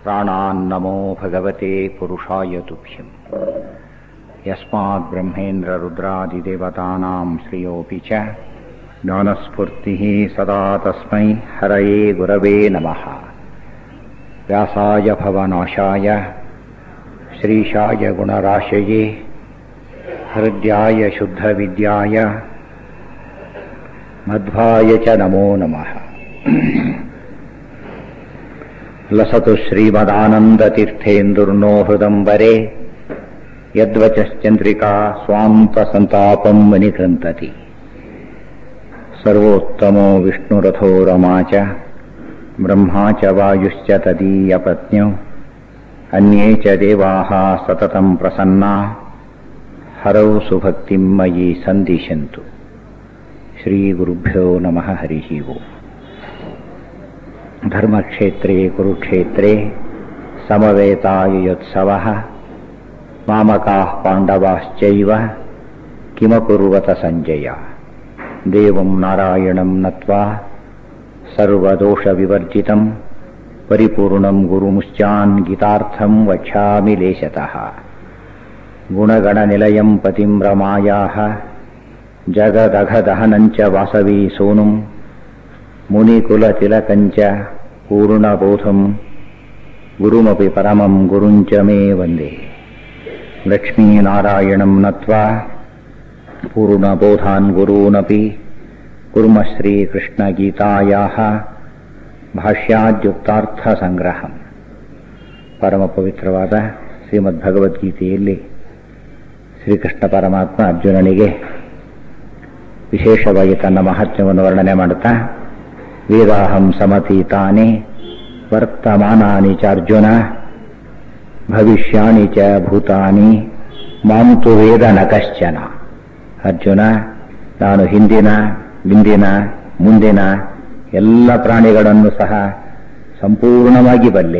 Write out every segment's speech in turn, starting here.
प्राणान्नमो भगवते पुरुषाय तुभ्यम् यस्माद्ब्रह्मेन्द्ररुद्रादिदेवतानां श्रियोऽपि च ज्ञानस्फूर्तिः सदा तस्मै हरये गुरवे नमः व्यासाय भवनाशाय श्रीशाय गुणराशये हृद्याय शुद्धविद्याय मध्वाय च नमो नमः लसतु श्रीमदानन्दतीर्थेन्दुर्नो हृदम्बरे यद्वचश्चन्द्रिका स्वान्तसन्तापम् विनिकृन्तति सर्वोत्तमो विष्णुरथो रमा च ब्रह्मा च वायुश्च तदीयपत्न्यौ अन्ये च देवाः सततम् प्रसन्ना हरौ सुभक्तिम् मयि सन्दिशन्तु श्रीगुरुभ्यो नमः हरिः ओम् धर्मक्षेत्रे कुरुक्षेत्रे समवेतायुयोत्सवः मामकाः पाण्डवाश्चैव किमकुर्वत सञ्जय देवं नारायणं नत्वा सर्वदोषविवर्जितं परिपूर्णं गुरुमुश्चान् गीतार्थं वक्ष्यामि लेशतः गुणगणनिलयं पतिं रमायाः जगदघदहनञ्च वासवी सोनुं मुनिकुलतिलकञ्च पूर्णबोधं गुरुमपि परमं गुरुञ्च मे वन्दे लक्ष्मीनारायणं नत्वा पूर्णबोधान् गुरूनपि कुर्मः श्रीकृष्णगीतायाः ಭಾಷ್ಯಾದ್ಯುಕ್ತಾರ್ಥಸಂಗ್ರಹಂ ಪರಮ ಪವಿತ್ರವಾದ ಶ್ರೀಮದ್ ಭಗವದ್ಗೀತೆಯಲ್ಲಿ ಶ್ರೀಕೃಷ್ಣ ಪರಮಾತ್ಮ ಅರ್ಜುನನಿಗೆ ವಿಶೇಷವಾಗಿ ತನ್ನ ಮಹಾತ್ಮ್ಯವನ್ನು ವರ್ಣನೆ ಮಾಡುತ್ತಾ ವೇದಾಹಂ ಸಮತೀತಾನಿ ವರ್ತಮಾನಾನಿ ಚ ಅರ್ಜುನ ಭವಿಷ್ಯಾಣಿ ಚ ಭೂತಾನಿ ಮಾಂ ತು ವೇದ ನ ಕಶ್ಚನ ಅರ್ಜುನ ನಾನು ಹಿಂದಿನ ಮುಂದಿನ ಮುಂದಿನ ಎಲ್ಲ ಪ್ರಾಣಿಗಳನ್ನು ಸಹ ಸಂಪೂರ್ಣವಾಗಿ ಬಲ್ಲೆ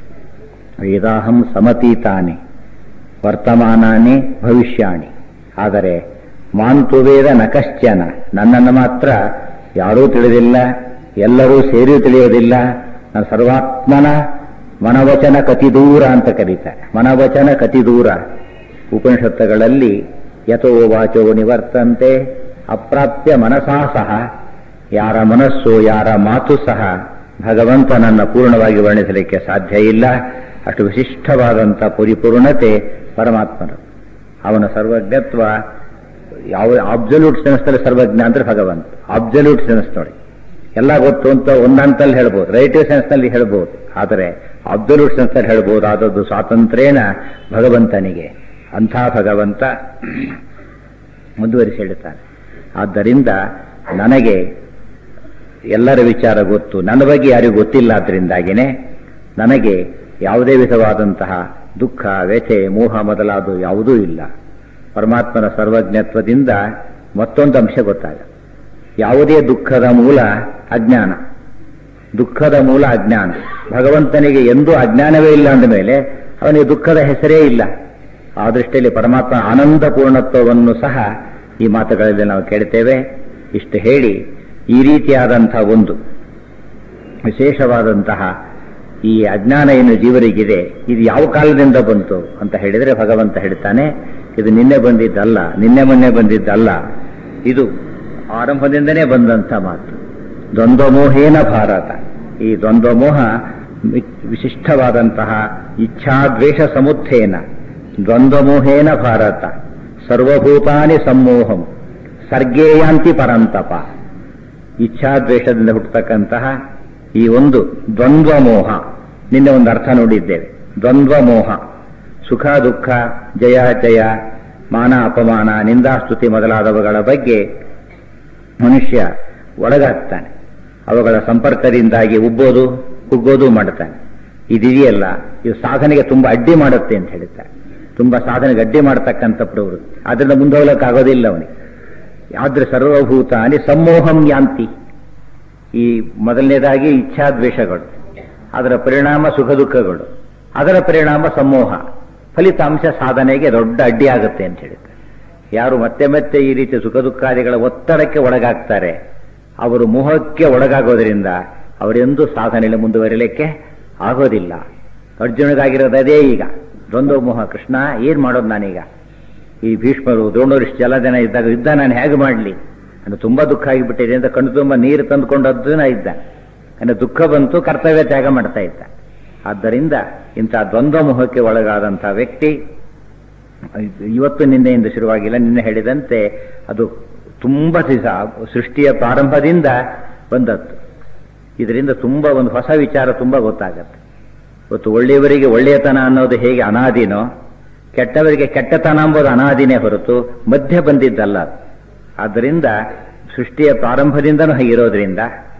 ವೇದಾಹಂ ಸಮತೀತಾನಿ ವರ್ತಮಾನಾನಿ ಭವಿಷ್ಯಾಣಿ ಆದರೆ ಮಾಂತು ವೇದ ನಕಶ್ಚನ ನನ್ನನ್ನು ಮಾತ್ರ ಯಾರೂ ತಿಳಿದಿಲ್ಲ ಎಲ್ಲರೂ ಸೇರಿಯೂ ತಿಳಿಯೋದಿಲ್ಲ ನಾನು ಸರ್ವಾತ್ಮನ ಮನವಚನ ಕತಿ ದೂರ ಅಂತ ಕರೀತಾರೆ ಮನವಚನ ಕತಿ ದೂರ ಉಪನಿಷತ್ತುಗಳಲ್ಲಿ ಯಥೋ ವಾಚೋ ನಿವರ್ತಂತೆ ಅಪ್ರಾಪ್ಯ ಮನಸಾ ಸಹ ಯಾರ ಮನಸ್ಸು ಯಾರ ಮಾತು ಸಹ ಭಗವಂತನನ್ನ ಪೂರ್ಣವಾಗಿ ವರ್ಣಿಸಲಿಕ್ಕೆ ಸಾಧ್ಯ ಇಲ್ಲ ಅಷ್ಟು ವಿಶಿಷ್ಟವಾದಂಥ ಪರಿಪೂರ್ಣತೆ ಪರಮಾತ್ಮನ ಅವನ ಸರ್ವಜ್ಞತ್ವ ಯಾವ ಆಬ್ಸಲ್ಯೂಟ್ ಸೆನ್ಸ್ನಲ್ಲಿ ಸರ್ವಜ್ಞ ಅಂದ್ರೆ ಭಗವಂತ ಆಬ್ಸಲ್ಯೂಟ್ ಸೆನ್ಸ್ ನೋಡಿ ಎಲ್ಲ ಗೊತ್ತು ಅಂತ ಒಂದಂತಲ್ಲಿ ಹೇಳ್ಬೋದು ರೈಟಿವ್ ಸೆನ್ಸ್ನಲ್ಲಿ ಹೇಳ್ಬೋದು ಆದರೆ ಅಬ್ಸಲ್ಯೂಟ್ ಸೆನ್ಸ್ನಲ್ಲಿ ಹೇಳ್ಬೋದು ಆದದ್ದು ಸ್ವಾತಂತ್ರ್ಯನ ಭಗವಂತನಿಗೆ ಅಂಥ ಭಗವಂತ ಮುಂದುವರಿಸಿ ಹೇಳುತ್ತಾನೆ ಆದ್ದರಿಂದ ನನಗೆ ಎಲ್ಲರ ವಿಚಾರ ಗೊತ್ತು ನನ್ನ ಬಗ್ಗೆ ಯಾರಿಗೂ ಗೊತ್ತಿಲ್ಲ ಆದ್ದರಿಂದಾಗಿನೇ ನನಗೆ ಯಾವುದೇ ವಿಧವಾದಂತಹ ದುಃಖ ವ್ಯಥೆ ಮೋಹ ಮೊದಲಾದ ಯಾವುದೂ ಇಲ್ಲ ಪರಮಾತ್ಮನ ಸರ್ವಜ್ಞತ್ವದಿಂದ ಮತ್ತೊಂದು ಅಂಶ ಗೊತ್ತಾಗ ಯಾವುದೇ ದುಃಖದ ಮೂಲ ಅಜ್ಞಾನ ದುಃಖದ ಮೂಲ ಅಜ್ಞಾನ ಭಗವಂತನಿಗೆ ಎಂದೂ ಅಜ್ಞಾನವೇ ಇಲ್ಲ ಅಂದ ಮೇಲೆ ಅವನಿಗೆ ದುಃಖದ ಹೆಸರೇ ಇಲ್ಲ ಆ ದೃಷ್ಟಿಯಲ್ಲಿ ಪರಮಾತ್ಮ ಆನಂದ ಪೂರ್ಣತ್ವವನ್ನು ಸಹ ಈ ಮಾತುಗಳಲ್ಲಿ ನಾವು ಕೇಳ್ತೇವೆ ಇಷ್ಟು ಹೇಳಿ ಈ ರೀತಿಯಾದಂತಹ ಒಂದು ವಿಶೇಷವಾದಂತಹ ಈ ಅಜ್ಞಾನ ಏನು ಜೀವರಿಗಿದೆ ಇದು ಯಾವ ಕಾಲದಿಂದ ಬಂತು ಅಂತ ಹೇಳಿದರೆ ಭಗವಂತ ಹೇಳ್ತಾನೆ ಇದು ನಿನ್ನೆ ಬಂದಿದ್ದಲ್ಲ ನಿನ್ನೆ ಮೊನ್ನೆ ಬಂದಿದ್ದಲ್ಲ ಇದು ಆರಂಭದಿಂದನೇ ಬಂದಂಥ ಮಾತು ದ್ವಂದ್ವಮೋಹೇನ ಭಾರತ ಈ ದ್ವಂದ್ವಮೋಹ ವಿಶಿಷ್ಟವಾದಂತಹ ಇಚ್ಛಾದ್ವೇಷ ಸಮುತ್ಥೇನ ದ್ವಂದ್ವಮೋಹೇನ ಭಾರತ ಸರ್ವಭೂತಾನಿ ಸಮ್ಮೋಹಂ ಸರ್ಗೇಯಾಂತಿ ಪರಂತಪ ಇಚ್ಛಾದ್ವೇಷದಿಂದ ಹುಟ್ಟತಕ್ಕಂತಹ ಈ ಒಂದು ದ್ವಂದ್ವ ಮೋಹ ನಿನ್ನೆ ಒಂದು ಅರ್ಥ ನೋಡಿದ್ದೇವೆ ದ್ವಂದ್ವ ಮೋಹ ಸುಖ ದುಃಖ ಜಯ ಜಯ ಮಾನ ಅಪಮಾನ ನಿಂದಾಸ್ತುತಿ ಮೊದಲಾದವುಗಳ ಬಗ್ಗೆ ಮನುಷ್ಯ ಒಳಗಾಗ್ತಾನೆ ಅವುಗಳ ಸಂಪರ್ಕದಿಂದಾಗಿ ಉಬ್ಬೋದು ಕುಗ್ಗೋದು ಮಾಡ್ತಾನೆ ಇದಿದೆಯಲ್ಲ ಇದು ಸಾಧನೆಗೆ ತುಂಬಾ ಅಡ್ಡಿ ಮಾಡುತ್ತೆ ಅಂತ ಹೇಳ್ತಾರೆ ತುಂಬಾ ಸಾಧನೆಗೆ ಅಡ್ಡಿ ಮಾಡತಕ್ಕಂಥ ಪ್ರವೃತ್ತಿ ಅದರಿಂದ ಮುಂದೆ ಹೋಗ್ಲಿಕ್ಕಾಗೋದಿಲ್ಲ ಅವನಿಗೆ ಆದ್ರೆ ಸರ್ವಭೂತಾನಿ ಸಮ್ಮೋಹಂ ಯಾಂತಿ ಈ ಮೊದಲನೇದಾಗಿ ಇಚ್ಛಾದ್ವೇಷಗಳು ಅದರ ಪರಿಣಾಮ ಸುಖ ದುಃಖಗಳು ಅದರ ಪರಿಣಾಮ ಸಮೋಹ ಫಲಿತಾಂಶ ಸಾಧನೆಗೆ ದೊಡ್ಡ ಅಡ್ಡಿ ಆಗುತ್ತೆ ಅಂತ ಹೇಳಿದ್ದಾರೆ ಯಾರು ಮತ್ತೆ ಮತ್ತೆ ಈ ರೀತಿ ಸುಖ ದುಃಖಾದಿಗಳ ಒತ್ತಡಕ್ಕೆ ಒಳಗಾಗ್ತಾರೆ ಅವರು ಮೋಹಕ್ಕೆ ಒಳಗಾಗೋದ್ರಿಂದ ಅವರೆಂದೂ ಸಾಧನೆಯಲ್ಲಿ ಮುಂದುವರಿಲಿಕ್ಕೆ ಆಗೋದಿಲ್ಲ ಅರ್ಜುನಿಗಾಗಿರೋದು ಅದೇ ಈಗ ದ್ವಂದ್ವ ಮೋಹ ಕೃಷ್ಣ ಏನ್ ಮಾಡೋದು ನಾನೀಗ ಈ ಭೀಷ್ಮರು ದ್ರೋಣರು ಇಷ್ಟು ಎಲ್ಲ ಜನ ಇದ್ದಾಗ ಯುದ್ಧ ನಾನು ಹೇಗೆ ಮಾಡಲಿ ಅಂದ್ರೆ ತುಂಬಾ ದುಃಖ ಆಗಿಬಿಟ್ಟಿದೆ ಅಂತ ಕಣ್ಣು ತುಂಬ ನೀರು ತಂದುಕೊಂಡದ್ದನ ಇದ್ದ ಅಂದ್ರೆ ದುಃಖ ಬಂತು ಕರ್ತವ್ಯ ತ್ಯಾಗ ಮಾಡ್ತಾ ಇದ್ದ ಆದ್ದರಿಂದ ಇಂಥ ದ್ವಂದ್ವ ಮೋಹಕ್ಕೆ ಒಳಗಾದಂಥ ವ್ಯಕ್ತಿ ಇವತ್ತು ನಿನ್ನೆಯಿಂದ ಶುರುವಾಗಿಲ್ಲ ನಿನ್ನೆ ಹೇಳಿದಂತೆ ಅದು ತುಂಬ ದಿವಸ ಸೃಷ್ಟಿಯ ಪ್ರಾರಂಭದಿಂದ ಬಂದದ್ದು ಇದರಿಂದ ತುಂಬ ಒಂದು ಹೊಸ ವಿಚಾರ ತುಂಬ ಗೊತ್ತಾಗತ್ತೆ ಇವತ್ತು ಒಳ್ಳೆಯವರಿಗೆ ಒಳ್ಳೆಯತನ ಅನ್ನೋದು ಹೇಗೆ ಅನಾದಿನೋ ಕೆಟ್ಟವರಿಗೆ ಕೆಟ್ಟತನ ಎಂಬುದು ಅನಾದಿನೇ ಹೊರತು ಮಧ್ಯೆ ಬಂದಿದ್ದಲ್ಲ ಅದು. ಆದ್ದರಿಂದ ಸೃಷ್ಟಿಯ ಪ್ರಾರಂಭದಿಂದನೂ ಇರೋದ್ರಿಂದ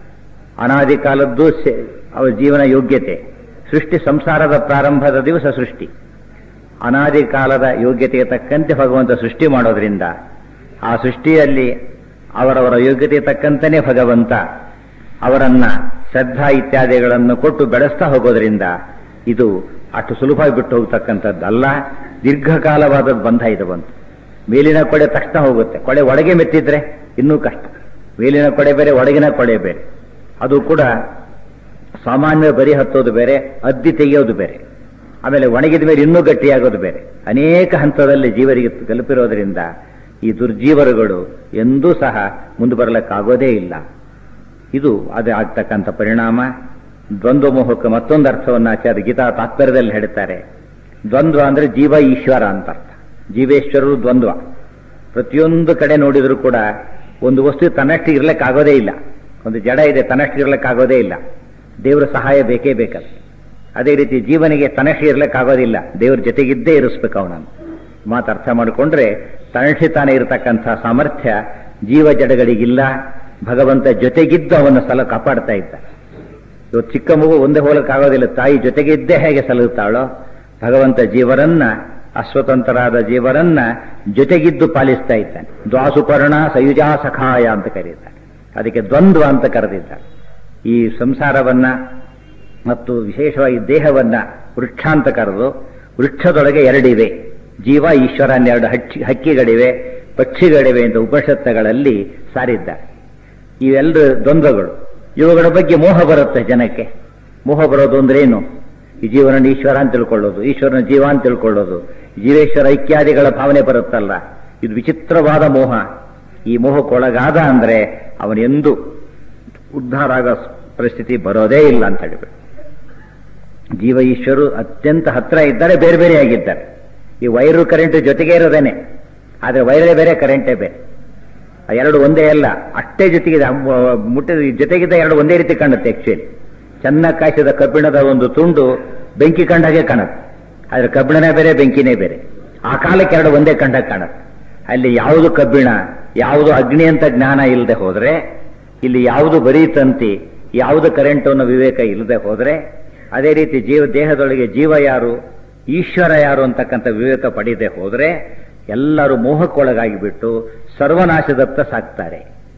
ಅನಾದಿ ಕಾಲದ್ದು ಸೆ- ಅವರ ಜೀವನ ಯೋಗ್ಯತೆ ಸೃಷ್ಟಿ ಸಂಸಾರದ ಪ್ರಾರಂಭದ ದಿವಸ ಸೃಷ್ಟಿ ಅನಾದಿ ಕಾಲದ ಯೋಗ್ಯತೆಗೆ ತಕ್ಕಂತೆ ಭಗವಂತ ಸೃಷ್ಟಿ ಮಾಡೋದ್ರಿಂದ ಆ ಸೃಷ್ಟಿಯಲ್ಲಿ ಅವರವರ ಯೋಗ್ಯತೆಗೆ ತಕ್ಕಂತೆಯೇ ಭಗವಂತ ಅವರನ್ನ ಶ್ರದ್ಧಾ ಇತ್ಯಾದಿಗಳನ್ನು ಕೊಟ್ಟು ಬೆಳೆಸ್ತಾ ಹೋಗೋದ್ರಿಂದ ಇದು ಅಷ್ಟು ಸುಲಭವಾಗಿ ಬಿಟ್ಟು ಹೋಗ್ತಕ್ಕಂಥದ್ದಲ್ಲ ದೀರ್ಘಕಾಲವಾದದ್ದು ಬಂಧ ಇದು ಬಂತು ಮೇಲಿನ ಕೊಡೆ ತಕ್ಷಣ ಹೋಗುತ್ತೆ ಕೊಡೆ ಒಳಗೆ ಮೆತ್ತಿದ್ರೆ ಇನ್ನೂ ಕಷ್ಟ ಮೇಲಿನ ಕೊಡೆ ಬೇರೆ ಒಳಗಿನ ಕೊಡೆ ಬೇರೆ ಅದು ಕೂಡ ಸಾಮಾನ್ಯ ಬರಿ ಹತ್ತೋದು ಬೇರೆ ಅದ್ದಿ ತೆಗೆಯೋದು ಬೇರೆ ಆಮೇಲೆ ಒಣಗಿದ ಮೇಲೆ ಇನ್ನೂ ಗಟ್ಟಿಯಾಗೋದು ಬೇರೆ ಅನೇಕ ಹಂತದಲ್ಲಿ ಜೀವರಿಗೆ ತಲುಪಿರೋದ್ರಿಂದ ಈ ದುರ್ಜೀವರುಗಳು ಎಂದೂ ಸಹ ಮುಂದೆ ಬರಲಿಕ್ಕಾಗೋದೇ ಇಲ್ಲ ಇದು ಅದು ಆಗ್ತಕ್ಕಂಥ ಪರಿಣಾಮ ದ್ವಂದ್ವ ಮೋಹಕ್ಕೆ ಮತ್ತೊಂದು ಅರ್ಥವನ್ನು ಆಚಾರ್ಯ ಗೀತಾ ತಾತ್ಪರ್ಯದಲ್ಲಿ ಹೇಳ್ತಾರೆ ದ್ವಂದ್ವ ಅಂದ್ರೆ ಜೀವ ಈಶ್ವರ ಅಂತ ಅರ್ಥ ಜೀವೇಶ್ವರರು ದ್ವಂದ್ವ ಪ್ರತಿಯೊಂದು ಕಡೆ ನೋಡಿದ್ರು ಕೂಡ ಒಂದು ವಸ್ತು ತನ್ನಷ್ಟಿಗೆ ಇರ್ಲಿಕ್ಕಾಗೋದೇ ಇಲ್ಲ ಒಂದು ಜಡ ಇದೆ ತನ್ನಷ್ಟಿಗೆ ಇರ್ಲಿಕ್ಕಾಗೋದೇ ಇಲ್ಲ ದೇವರ ಸಹಾಯ ಬೇಕೇ ಬೇಕಲ್ಲ ಅದೇ ರೀತಿ ಜೀವನಿಗೆ ತನ್ನಷ್ಟಿಗೆ ಇರ್ಲಿಕ್ಕಾಗೋದಿಲ್ಲ ದೇವ್ರ ಜೊತೆಗಿದ್ದೇ ಇರಿಸ್ಬೇಕು ಅವನನ್ನು ಮಾತು ಅರ್ಥ ಮಾಡಿಕೊಂಡ್ರೆ ತನ್ನಷ್ಟಿ ತಾನೇ ಇರತಕ್ಕಂಥ ಸಾಮರ್ಥ್ಯ ಜೀವ ಜಡಗಳಿಗಿಲ್ಲ ಭಗವಂತ ಜೊತೆಗಿದ್ದು ಅವನ ಸಲ ಕಾಪಾಡ್ತಾ ಇದ್ದ ಇವತ್ತು ಚಿಕ್ಕ ಮಗು ಒಂದೇ ಹೋಲಕ್ಕಾಗೋದಿಲ್ಲ ತಾಯಿ ಜೊತೆಗಿದ್ದೇ ಹೇಗೆ ಸಲಹುತ್ತಾಳೋ ಭಗವಂತ ಜೀವರನ್ನ ಅಸ್ವತಂತ್ರರಾದ ಜೀವರನ್ನ ಜೊತೆಗಿದ್ದು ಪಾಲಿಸ್ತಾ ಇದ್ದಾನೆ ದ್ವಾಸುಪರ್ಣ ಸಯುಜಾ ಸಖಾಯ ಅಂತ ಕರೀತಾರೆ ಅದಕ್ಕೆ ದ್ವಂದ್ವ ಅಂತ ಕರೆದಿದ್ದಾರೆ ಈ ಸಂಸಾರವನ್ನ ಮತ್ತು ವಿಶೇಷವಾಗಿ ದೇಹವನ್ನ ವೃಕ್ಷ ಅಂತ ಕರೆದು ವೃಕ್ಷದೊಳಗೆ ಎರಡಿವೆ ಜೀವ ಈಶ್ವರ ಎರಡು ಹಕ್ಕಿ ಹಕ್ಕಿಗಳಿವೆ ಪಕ್ಷಿಗಳಿವೆ ಅಂತ ಉಪನಿಷತ್ತುಗಳಲ್ಲಿ ಸಾರಿದ್ದಾರೆ ಇವೆಲ್ಲರೂ ದ್ವಂದ್ವಗಳು ಇವುಗಳ ಬಗ್ಗೆ ಮೋಹ ಬರುತ್ತೆ ಜನಕ್ಕೆ ಮೋಹ ಬರೋದು ಅಂದ್ರೆ ಏನು ಈ ಜೀವನ ಈಶ್ವರ ಅಂತ ತಿಳ್ಕೊಳ್ಳೋದು ಈಶ್ವರನ ಜೀವ ಅಂತ ತಿಳ್ಕೊಳ್ಳೋದು ಜೀವೇಶ್ವರ ಐಕ್ಯಾದಿಗಳ ಭಾವನೆ ಬರುತ್ತಲ್ಲ ಇದು ವಿಚಿತ್ರವಾದ ಮೋಹ ಈ ಮೋಹಕ್ಕೊಳಗಾದ ಅಂದ್ರೆ ಅವನೆಂದು ಉದ್ಧಾರ ಆಗೋ ಪರಿಸ್ಥಿತಿ ಬರೋದೇ ಇಲ್ಲ ಅಂತ ಹೇಳಿಬಿಟ್ಟು ಜೀವ ಈಶ್ವರು ಅತ್ಯಂತ ಹತ್ರ ಇದ್ದಾರೆ ಬೇರೆ ಬೇರೆ ಆಗಿದ್ದಾರೆ ಈ ವೈರು ಕರೆಂಟ್ ಜೊತೆಗೆ ಇರೋದೇನೆ ಆದ್ರೆ ವೈರೇ ಬೇರೆ ಕರೆಂಟೇ ಬೇರೆ ಆ ಎರಡು ಒಂದೇ ಅಲ್ಲ ಅಷ್ಟೇ ಜೊತೆಗಿದೆ ಅವ್- ಮುಟ್ಟಿದ ಜೊತೆಗಿದ್ದ ಎರಡು ಒಂದೇ ರೀತಿ ಕಾಣುತ್ತೆ ಆಕ್ಚುಲಿ ಚೆನ್ನಾಗಿ ಕಾಯಿಸಿದ ಕಬ್ಬಿಣದ ಒಂದು ತುಂಡು ಬೆಂಕಿ ಕಂಡ ಹಾಗೆ ಕಾಣುತ್ತೆ ಆದ್ರೆ ಕಬ್ಬಿಣನೇ ಬೇರೆ ಬೆಂಕಿನೇ ಬೇರೆ ಆ ಕಾಲಕ್ಕೆ ಎರಡು ಒಂದೇ ಕಂಡಾಗ ಕಾಣುತ್ತೆ ಅಲ್ಲಿ ಯಾವುದು ಕಬ್ಬಿಣ ಯಾವುದು ಅಗ್ನಿ ಅಂತ ಜ್ಞಾನ ಇಲ್ಲದೆ ಹೋದ್ರೆ ಇಲ್ಲಿ ಯಾವುದು ಬರೀ ತಂತಿ ಯಾವುದು ಕರೆಂಟ್ ಅನ್ನೋ ವಿವೇಕ ಇಲ್ಲದೆ ಹೋದ್ರೆ ಅದೇ ರೀತಿ ಜೀವ ದೇಹದೊಳಗೆ ಜೀವ ಯಾರು ಈಶ್ವರ ಯಾರು ಅಂತಕ್ಕಂಥ ವಿವೇಕ ಪಡೆಯದೆ ಹೋದ್ರೆ ಎಲ್ಲರೂ ಮೋಹಕ್ಕೊಳಗಾಗಿ ಬಿಟ್ಟು ಸರ್ವನಾಶದತ್ತ ಸಾಕ್ತಾರೆ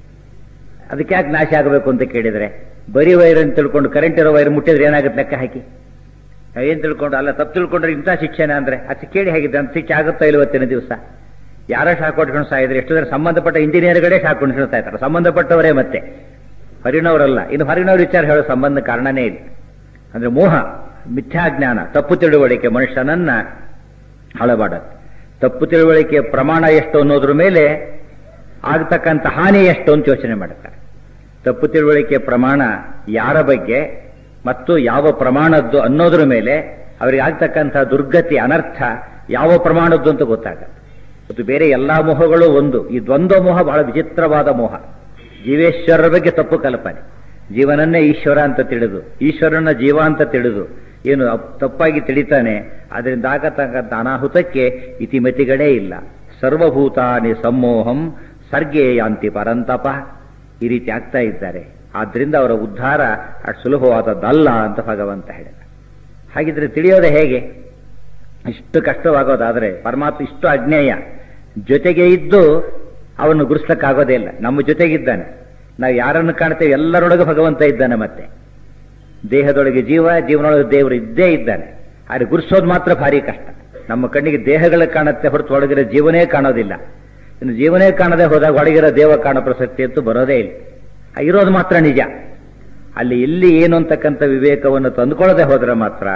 ಅದಕ್ಕೆ ಯಾಕೆ ನಾಶ ಆಗಬೇಕು ಅಂತ ಕೇಳಿದ್ರೆ ಬರೀ ವೈರ್ ಅಂತ ತಿಳ್ಕೊಂಡು ಕರೆಂಟ್ ಇರೋ ವೈರ್ ಮುಟ್ಟಿದ್ರೆ ಏನಾಗುತ್ತೆ ಲೆಕ್ಕ ಹಾಕಿ ಏನ್ ತಿಳ್ಕೊಂಡು ಅಲ್ಲ ತಪ್ಪು ತಿಳ್ಕೊಂಡ್ರೆ ಇಂಥ ಶಿಕ್ಷಣ ಅಂದ್ರೆ ಅದು ಕೇಳಿ ಹೇಗಿದೆ ಅಂತ ಶಿಕ್ಷೆ ಆಗುತ್ತಾ ಇವತ್ತಿನ ದಿವಸ ಯಾರೋ ಶಾಕ್ ಹೊಡ್ಕೊಂಡು ಸಾಯಿದ್ರೆ ಎಷ್ಟು ಜನ ಸಂಬಂಧಪಟ್ಟ ಇಂಜಿನಿಯರ್ಗಳೇ ಶಾಕ್ ಹೊಡ್ಕೊಂಡು ಸಾಯ್ತಾರೆ ಸಂಬಂಧಪಟ್ಟವರೇ ಮತ್ತೆ ಹೊರಿನವರಲ್ಲ ಇನ್ನು ಹೊರಿನವ್ರ ವಿಚಾರ ಹೇಳೋ ಸಂಬಂಧ ಕಾರಣನೇ ಇಲ್ಲ ಅಂದ್ರೆ ಮೋಹ ಮಿಥ್ಯಾಜ್ಞಾನ ತಪ್ಪು ತಿಳುವಳಿಕೆ ಮನುಷ್ಯನನ್ನ ಹಾಳಬಾಡತ್ತೆ ತಪ್ಪು ತಿಳುವಳಿಕೆಯ ಪ್ರಮಾಣ ಎಷ್ಟು ಅನ್ನೋದ್ರ ಮೇಲೆ ಆಗ್ತಕ್ಕಂಥ ಹಾನಿ ಎಷ್ಟು ಅಂತ ಯೋಚನೆ ಮಾಡುತ್ತಾರೆ ತಪ್ಪು ತಿಳುವಳಿಕೆಯ ಪ್ರಮಾಣ ಯಾರ ಬಗ್ಗೆ ಮತ್ತು ಯಾವ ಪ್ರಮಾಣದ್ದು ಅನ್ನೋದ್ರ ಮೇಲೆ ಅವರಿಗೆ ಆಗ್ತಕ್ಕಂಥ ದುರ್ಗತಿ ಅನರ್ಥ ಯಾವ ಪ್ರಮಾಣದ್ದು ಅಂತ ಗೊತ್ತಾಗತ್ತೆ ಮತ್ತು ಬೇರೆ ಎಲ್ಲಾ ಮೋಹಗಳು ಒಂದು ಈ ದ್ವಂದ್ವ ಮೋಹ ಬಹಳ ವಿಚಿತ್ರವಾದ ಮೋಹ ಜೀವೇಶ್ವರರ ಬಗ್ಗೆ ತಪ್ಪು ಕಲ್ಪನೆ ಜೀವನನ್ನೇ ಈಶ್ವರ ಅಂತ ತಿಳಿದು ಈಶ್ವರನ ಜೀವ ಅಂತ ತಿಳಿದು ಏನು ಅಪ್- ತಪ್ಪಾಗಿ ತಿಳಿತಾನೆ ಅದರಿಂದ ಆಗತಕ್ಕಂಥ ಅನಾಹುತಕ್ಕೆ ಇತಿಮಿತಿಗಳೇ ಇಲ್ಲ ಸರ್ವಭೂತಾನಿ ಸಮ್ಮೋಹಂ ಸರ್ಗೇ ಯಾಂತಿ ಪರಂತಪ ಈ ರೀತಿ ಆಗ್ತಾ ಇದ್ದಾರೆ ಆದ್ರಿಂದ ಅವರ ಉದ್ಧಾರ ಅಷ್ಟು ಸುಲಭವಾದದ್ದಲ್ಲ ಅಂತ ಭಗವಂತ ಹೇಳಿದ ಹಾಗಿದ್ರೆ ತಿಳಿಯೋದೇ ಹೇಗೆ ಇಷ್ಟು ಕಷ್ಟವಾಗೋದಾದ್ರೆ ಪರಮಾತ್ಮ ಇಷ್ಟು ಅಜ್ಞೇಯ ಜೊತೆಗೆ ಇದ್ದು ಅವನು ಗುರುಸ್ಲಕ್ಕಾಗೋದೇ ಇಲ್ಲ ನಮ್ಮ ಜೊತೆಗಿದ್ದಾನೆ ನಾವು ಯಾರನ್ನು ಕಾಣ್ತೇವೆ ಎಲ್ಲರೊಳಗೆ ಭಗವಂತ ಇದ್ದಾನೆ ಮತ್ತೆ ದೇಹದೊಳಗೆ ಜೀವ ಜೀವನೊಳಗೆ ದೇವರು ಇದ್ದೇ ಇದ್ದಾನೆ ಆದರೆ ಗುರುಸೋದು ಮಾತ್ರ ಭಾರಿ ಕಷ್ಟ ನಮ್ಮ ಕಣ್ಣಿಗೆ ದೇಹಗಳು ಕಾಣುತ್ತೆ ಹೊರತು ಒಳಗಿರೋ ಜೀವನೇ ಕಾಣೋದಿಲ್ಲ ಇನ್ನು ಜೀವನೇ ಕಾಣದೆ ಹೋದಾಗ ಒಳಗಿರೋ ದೇವ ಕಾಣೋ ಪ್ರಸಕ್ತಿ ಅಂತೂ ಬರೋದೇ ಇಲ್ಲ ಆ ಇರೋದು ಮಾತ್ರ ನಿಜ ಅಲ್ಲಿ ಎಲ್ಲಿ ಏನು ಅಂತಕ್ಕಂಥ ವಿವೇಕವನ್ನು ತಂದುಕೊಳ್ಳದೆ ಹೋದ್ರೆ ಮಾತ್ರ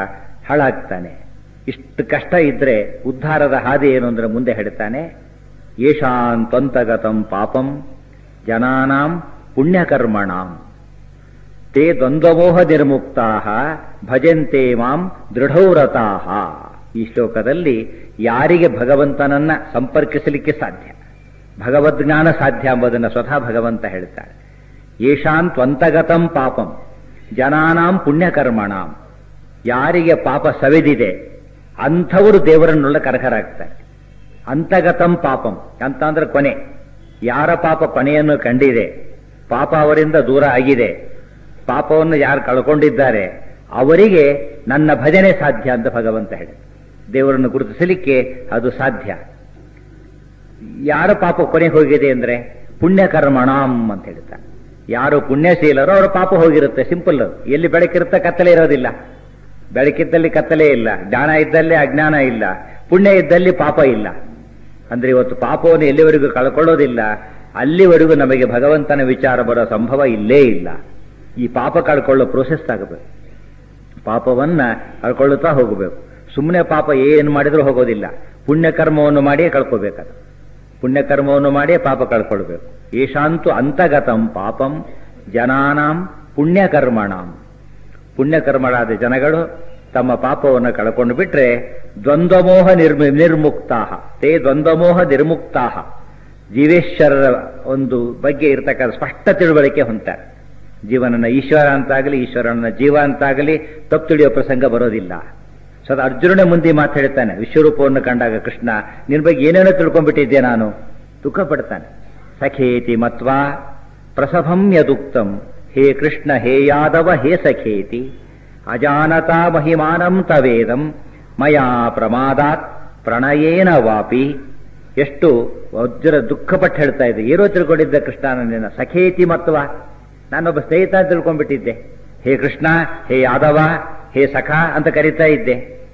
ಹಾಳಾಗ್ತಾನೆ ಇಷ್ಟು ಕಷ್ಟ ಇದ್ರೆ ಉದ್ಧಾರದ ಹಾದಿ ಏನು ಅಂದ್ರೆ ಮುಂದೆ ಹೇಳ್ತಾನೆ ಯೇಷಾಂತ್ವಂತಗತಂ ಪಾಪಂ ಜನಾನಾಂ ಪುಣ್ಯಕರ್ಮಣಾಂ ತೇ ದ್ವಂದ್ವಮೋಹ ನಿರ್ಮುಕ್ತಾ ಭಜಂತೆ ಮಾಂ ದೃಢೌರತಾ ಈ ಶ್ಲೋಕದಲ್ಲಿ ಯಾರಿಗೆ ಭಗವಂತನನ್ನ ಸಂಪರ್ಕಿಸಲಿಕ್ಕೆ ಸಾಧ್ಯ ಭಗವದ್ಜ್ಞಾನ ಸಾಧ್ಯ ಎಂಬುದನ್ನು ಸ್ವತಃ ಭಗವಂತ ಹೇಳ್ತಾಳೆ ಯೇಷಾಂತ್ವಂತಗತಂ ಪಾಪಂ ಜನಾನಾಂ ಪುಣ್ಯಕರ್ಮಣಾಂ ಯಾರಿಗೆ ಪಾಪ ಸವೆದಿದೆ ಅಂಥವರು ದೇವರನ್ನುಳ್ಳ ಕರಕರಾಗ್ತಾರೆ ಅಂತಗತಂ ಪಾಪಂ ಅಂತ ಅಂದ್ರೆ ಕೊನೆ ಯಾರ ಪಾಪ ಕೊನೆಯನ್ನು ಕಂಡಿದೆ ಪಾಪ ಅವರಿಂದ ದೂರ ಆಗಿದೆ ಪಾಪವನ್ನು ಯಾರು ಕಳ್ಕೊಂಡಿದ್ದಾರೆ ಅವರಿಗೆ ನನ್ನ ಭಜನೆ ಸಾಧ್ಯ ಅಂತ ಭಗವಂತ ಹೇಳಿ ದೇವರನ್ನು ಗುರುತಿಸಲಿಕ್ಕೆ ಅದು ಸಾಧ್ಯ ಯಾರ ಪಾಪ ಕೊನೆ ಹೋಗಿದೆ ಅಂದ್ರೆ ಪುಣ್ಯಕರ್ಮಣಾಂ ಅಂತ ಹೇಳ್ತಾರೆ ಯಾರು ಪುಣ್ಯಶೀಲರೋ ಅವರ ಪಾಪ ಹೋಗಿರುತ್ತೆ ಸಿಂಪಲ್ ಎಲ್ಲಿ ಬೆಳಕಿರುತ್ತೆ ಕತ್ತಲೆ ಇರೋದಿಲ್ಲ ಬೆಳಕಿದ್ದಲ್ಲಿ ಕತ್ತಲೆ ಇಲ್ಲ ಜ್ಞಾನ ಇದ್ದಲ್ಲಿ ಅಜ್ಞಾನ ಇಲ್ಲ ಪುಣ್ಯ ಇದ್ದಲ್ಲಿ ಪಾಪ ಇಲ್ಲ ಅಂದ್ರೆ ಇವತ್ತು ಪಾಪವನ್ನು ಎಲ್ಲಿವರೆಗೂ ಕಳ್ಕೊಳ್ಳೋದಿಲ್ಲ ಅಲ್ಲಿವರೆಗೂ ನಮಗೆ ಭಗವಂತನ ವಿಚಾರ ಬರೋ ಸಂಭವ ಇಲ್ಲೇ ಇಲ್ಲ ಈ ಪಾಪ ಕಳ್ಕೊಳ್ಳೋ ಪ್ರೋಸೆಸ್ ಆಗಬೇಕು ಪಾಪವನ್ನ ಕಳ್ಕೊಳ್ಳುತ್ತಾ ಹೋಗಬೇಕು ಸುಮ್ಮನೆ ಪಾಪ ಏನು ಮಾಡಿದ್ರೂ ಹೋಗೋದಿಲ್ಲ ಪುಣ್ಯಕರ್ಮವನ್ನು ಮಾಡಿಯೇ ಕಳ್ಕೋಬೇಕದು ಪುಣ್ಯಕರ್ಮವನ್ನು ಮಾಡಿಯೇ ಪಾಪ ಕಳ್ಕೊಳ್ಬೇಕು ಏಷಾಂತು ಅಂತಗತಂ ಪಾಪಂ ಜನಾನಾಂ ಪುಣ್ಯಕರ್ಮಣಾಂ ಪುಣ್ಯಕರ್ಮಳಾದ ಜನಗಳು ತಮ್ಮ ಪಾಪವನ್ನು ಕಳ್ಕೊಂಡು ಬಿಟ್ರೆ ದ್ವಂದ್ವಮೋಹ ನಿರ್ಮಿ ನಿರ್ಮುಕ್ತಾ ತೇ ದ್ವಂದ್ವಮೋಹ ನಿರ್ಮುಕ್ತಾ ಜೀವೇಶ್ವರರ ಒಂದು ಬಗ್ಗೆ ಇರತಕ್ಕಂಥ ಸ್ಪಷ್ಟ ತಿಳುವಳಿಕೆ ಹೊಂತಾರೆ ಜೀವನನ ಈಶ್ವರ ಅಂತಾಗಲಿ ಈಶ್ವರನ ಜೀವ ಅಂತಾಗಲಿ ತಪ್ಪು ತಿಳಿಯೋ ಪ್ರಸಂಗ ಬರೋದಿಲ್ಲ ಸದಾ ಅರ್ಜುನನೇ ಮುಂದೆ ಮಾತು ಹೇಳ್ತಾನೆ ವಿಶ್ವರೂಪವನ್ನು ಕಂಡಾಗ ಕೃಷ್ಣ ನಿನ್ ಬಗ್ಗೆ ಏನೇನೋ ತಿಳ್ಕೊಂಡ್ಬಿಟ್ಟಿದ್ದೆ ನಾನು ದುಃಖ ಪಡ್ತಾನೆ ಸಖೇತಿ ಮತ್ವಾ ಪ್ರಸಭಂ ಯದುಕ್ತಂ ಹೇ ಕೃಷ್ಣ ಹೇ ಯಾದವ ಹೇ ಸಖೇತಿ ಅಜಾನತಾ ಮಹಿಮಾನಂ ತವೇದಂ ಮಯಾ ಪ್ರಮಾದಾತ್ ಪ್ರಣಯೇನ ವಾಪಿ ಎಷ್ಟು ವಜ್ರ ದುಃಖಪಟ್ಟು ಹೇಳ್ತಾ ಇದೆ ಏನೋ ತಿಳ್ಕೊಂಡಿದ್ದ ಕೃಷ್ಣ ನನ್ನಿನ ಸಖೇತಿ ಮತ್ವ ನಾನೊಬ್ಬ ಸ್ನೇಹಿತ ಅಂತ ತಿಳ್ಕೊಂಡ್ಬಿಟ್ಟಿದ್ದೆ ಹೇ ಕೃಷ್ಣ ಹೇ ಯಾದವ ಹೇ ಸಖ ಅಂತ ಕರಿತಾ ಇದ್ದೆ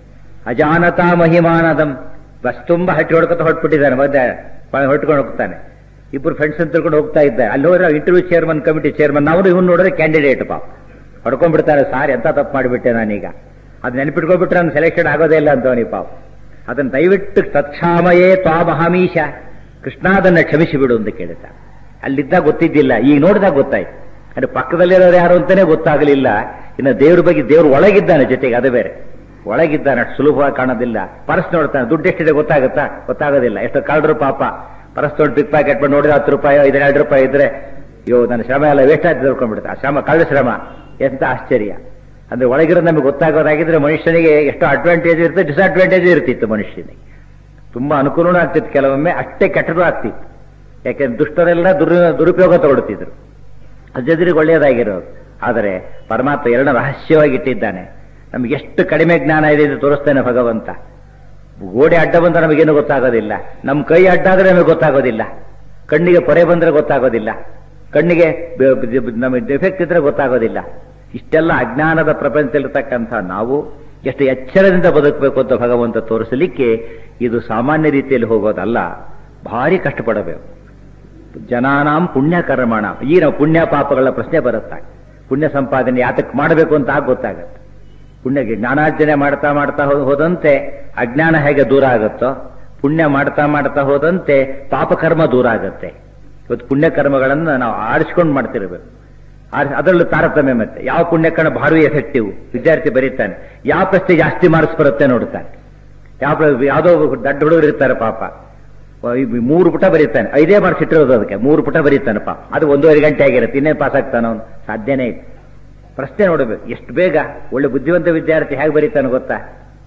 ಅಜಾನತಾ ಮಹಿಮಾನದಂ ಬಸ್ ತುಂಬಾ ಹಟ್ಟಿ ಹೊಡ್ಕೊತ ಹೊಟ್ಬಿಟ್ಟಿದ್ದಾನೆ ಮಧ್ಯ ಹೊಟ್ಕೊಂಡು ಹೋಗ್ತಾನೆ ಇಬ್ಬರು ಫ್ರೆಂಡ್ಸ್ ಅಂತ ತಿಳ್ಕೊಂಡು ಹೋಗ್ತಾ ಇದ್ದೆ ಅಲ್ಲಿ ಹೋದ್ರೆ ಇಂಟರ್ವ್ಯೂ ಚೇರ್ಮನ್ ಕಮಿಟಿ ಚೇರ್ಮನ್ ನಾವು ಇವನು ನೋಡಿದ್ರೆ ಕ್ಯಾಂಡಿಡೇಟ್ ಪಾಪ ಹೊಡ್ಕೊಂಡ್ಬಿಡ್ತಾರೆ ಸಾರಿ ಎಂತ ತಪ್ಪು ಮಾಡಿಬಿಟ್ಟೆ ನಾನೀಗ ಅದು ನೆನಪಿಟ್ಕೊಬಿಟ್ರೆ ನಾನು ಸೆಲೆಕ್ಷನ್ ಆಗೋದೇ ಇಲ್ಲ ಅಂತವನಿ ಪಾಪ ಅದನ್ನು ದಯವಿಟ್ಟು ತತ್ಕ್ಷಾಮಯೇ ತ್ವಾಮಹಾಮೀಶ ಕೃಷ್ಣ ಅದನ್ನ ಕ್ಷಮಿಸಿ ಬಿಡು ಅಂತ ಕೇಳ್ತಾ ಅಲ್ಲಿದ್ದಾಗ ಗೊತ್ತಿದ್ದಿಲ್ಲ ಈಗ ನೋಡಿದಾಗ ಗೊತ್ತಾಯ್ತು ಅಂದ್ರೆ ಪಕ್ಕದಲ್ಲಿರೋರು ಯಾರು ಅಂತಾನೆ ಗೊತ್ತಾಗಲಿಲ್ಲ ಇನ್ನು ದೇವ್ರ ಬಗ್ಗೆ ದೇವ್ರ ಒಳಗಿದ್ದಾನೆ ಜೊತೆಗೆ ಅದು ಬೇರೆ ಒಳಗಿದ್ದಾನೆ ಅಷ್ಟು ಸುಲಭವಾಗಿ ಕಾಣೋದಿಲ್ಲ ಪರ್ಸ್ ನೋಡ್ತಾನೆ ದುಡ್ಡು ಎಷ್ಟಿದೆ ಗೊತ್ತಾಗುತ್ತಾ ಗೊತ್ತಾಗೋದಿಲ್ಲ ಎಷ್ಟು ಕಳ್ಳರು ಪಾಪ ಪರ್ಸ್ ನೋಡಿ ಪಿಕ್ ಪ್ಯಾಕೆಟ್ ಮಾಡಿ ನೋಡಿದ್ರೆ ಹತ್ತು ರೂಪಾಯಿ ಐದು ಎರಡು ರೂಪಾಯಿ ಇದ್ರೆ ಅಯ್ಯೋ ನನ್ನ ಶ್ರಮ ಎಲ್ಲ ವೇಸ್ಟ್ ಆಯ್ತು ತಿಳ್ಕೊಂಡ್ಬಿಡುತ್ತೆ ಆ ಶ್ರಮ ಕಳ್ಳ ಶ್ರಮ ಎಂತ ಆಶ್ಚರ್ಯ ಅಂದ್ರೆ ಒಳಗಿರೋದು ನಮಗೆ ಗೊತ್ತಾಗೋದಾಗಿದ್ರೆ ಮನುಷ್ಯನಿಗೆ ಎಷ್ಟು ಅಡ್ವಾಂಟೇಜ್ ಇರುತ್ತೆ ಡಿಸ್ಅಡ್ವಾಂಟೇಜ್ ಇರ್ತಿತ್ತು ಮನುಷ್ಯನಿಗೆ ತುಂಬಾ ಅನುಕೂಲನೂ ಆಗ್ತಿತ್ತು ಕೆಲವೊಮ್ಮೆ ಅಷ್ಟೇ ಕೆಟ್ಟದ್ದು ಆಗ್ತಿತ್ತು ಯಾಕೆಂದ್ರೆ ದುಷ್ಟರೆಲ್ಲ ದುರ್ ದುರುಪಯೋಗ ತಗೊಳ್ತಿದ್ರು ಅಜ್ಜದ್ರಿಗೆ ಒಳ್ಳೆಯದಾಗಿರೋದು ಆದರೆ ಪರಮಾತ್ಮ ಎರಡನ್ನ ರಹಸ್ಯವಾಗಿ ಇಟ್ಟಿದ್ದಾನೆ ನಮ್ಗೆ ಎಷ್ಟು ಕಡಿಮೆ ಜ್ಞಾನ ಇದೆ ಅಂತ ತೋರಿಸ್ತೇನೆ ಭಗವಂತ ಗೋಡೆ ಅಡ್ಡ ಬಂದ್ರೆ ನಮಗೇನು ಗೊತ್ತಾಗೋದಿಲ್ಲ ನಮ್ಮ ಕೈ ಅಡ್ಡ ಆದ್ರೆ ನಮಗೆ ಗೊತ್ತಾಗೋದಿಲ್ಲ ಕಣ್ಣಿಗೆ ಪೊರೆ ಬಂದ್ರೆ ಗೊತ್ತಾಗೋದಿಲ್ಲ ಕಣ್ಣಿಗೆ ನಮಗೆ ಡಿಫೆಕ್ಟ್ ಇದ್ರೆ ಗೊತ್ತಾಗೋದಿಲ್ಲ ಇಷ್ಟೆಲ್ಲ ಅಜ್ಞಾನದ ಪ್ರಪಂಚದಲ್ಲಿರ್ತಕ್ಕಂಥ ನಾವು ಎಷ್ಟು ಎಚ್ಚರದಿಂದ ಬದುಕಬೇಕು ಅಂತ ಭಗವಂತ ತೋರಿಸಲಿಕ್ಕೆ ಇದು ಸಾಮಾನ್ಯ ರೀತಿಯಲ್ಲಿ ಹೋಗೋದಲ್ಲ ಭಾರಿ ಕಷ್ಟಪಡಬೇಕು ಜನಾನಾಂ ಪುಣ್ಯ ಕರ್ಮಣ ಈ ನಾವು ಪುಣ್ಯ ಪಾಪಗಳ ಪ್ರಶ್ನೆ ಬರುತ್ತಾ ಪುಣ್ಯ ಸಂಪಾದನೆ ಯಾತಕ್ಕೆ ಮಾಡಬೇಕು ಅಂತ ಆಗ ಗೊತ್ತಾಗತ್ತೆ ಪುಣ್ಯ ಜ್ಞಾನಾರ್ಜನೆ ಮಾಡ್ತಾ ಮಾಡ್ತಾ ಹೋದಂತೆ ಅಜ್ಞಾನ ಹೇಗೆ ದೂರ ಆಗುತ್ತೋ ಪುಣ್ಯ ಮಾಡ್ತಾ ಮಾಡ್ತಾ ಹೋದಂತೆ ಪಾಪಕರ್ಮ ದೂರ ಆಗುತ್ತೆ ಇವತ್ತು ಪುಣ್ಯಕರ್ಮಗಳನ್ನು ನಾವು ಆರಿಸ್ಕೊಂಡು ಮಾಡ್ತಿರ್ಬೇಕು ಅದರಲ್ಲೂ ತಾರತಮ್ಯ ಮತ್ತೆ ಯಾವ ಪುಣ್ಯಕರ್ಮ ಭಾರಿ ಎಫೆಕ್ಟಿವ್ ವಿದ್ಯಾರ್ಥಿ ಬರೀತಾನೆ ಯಾವ ಪ್ರಶ್ನೆ ಜಾಸ್ತಿ ಮಾರ್ಕ್ಸ್ ಬರುತ್ತೆ ನೋಡ್ತಾನೆ ಯಾವ ಯಾವುದೋ ದಡ್ಡ ಹುಡುಗರು ಇರ್ತಾರೆ ಪಾಪ ಮೂರು ಪುಟ ಬರೀತಾನೆ ಐದೇ ಮಾರ್ಕ್ಸ್ ಇಟ್ಟಿರೋದು ಅದಕ್ಕೆ ಮೂರು ಪುಟ ಬರೀತಾನೆ ಪಾಪ ಅದು ಒಂದೂವರೆ ಗಂಟೆ ಆಗಿರುತ್ತೆ ಇನ್ನೇನು ಪಾಸ್ ಆಗ್ತಾನೆ ಅವನು ಸಾಧ್ಯನೇ ಇಲ್ಲ ಪ್ರಶ್ನೆ ನೋಡಬೇಕು ಎಷ್ಟು ಬೇಗ ಒಳ್ಳೆ ಬುದ್ಧಿವಂತ ವಿದ್ಯಾರ್ಥಿ ಹೇಗೆ ಬರೀತಾನೆ ಗೊತ್ತಾ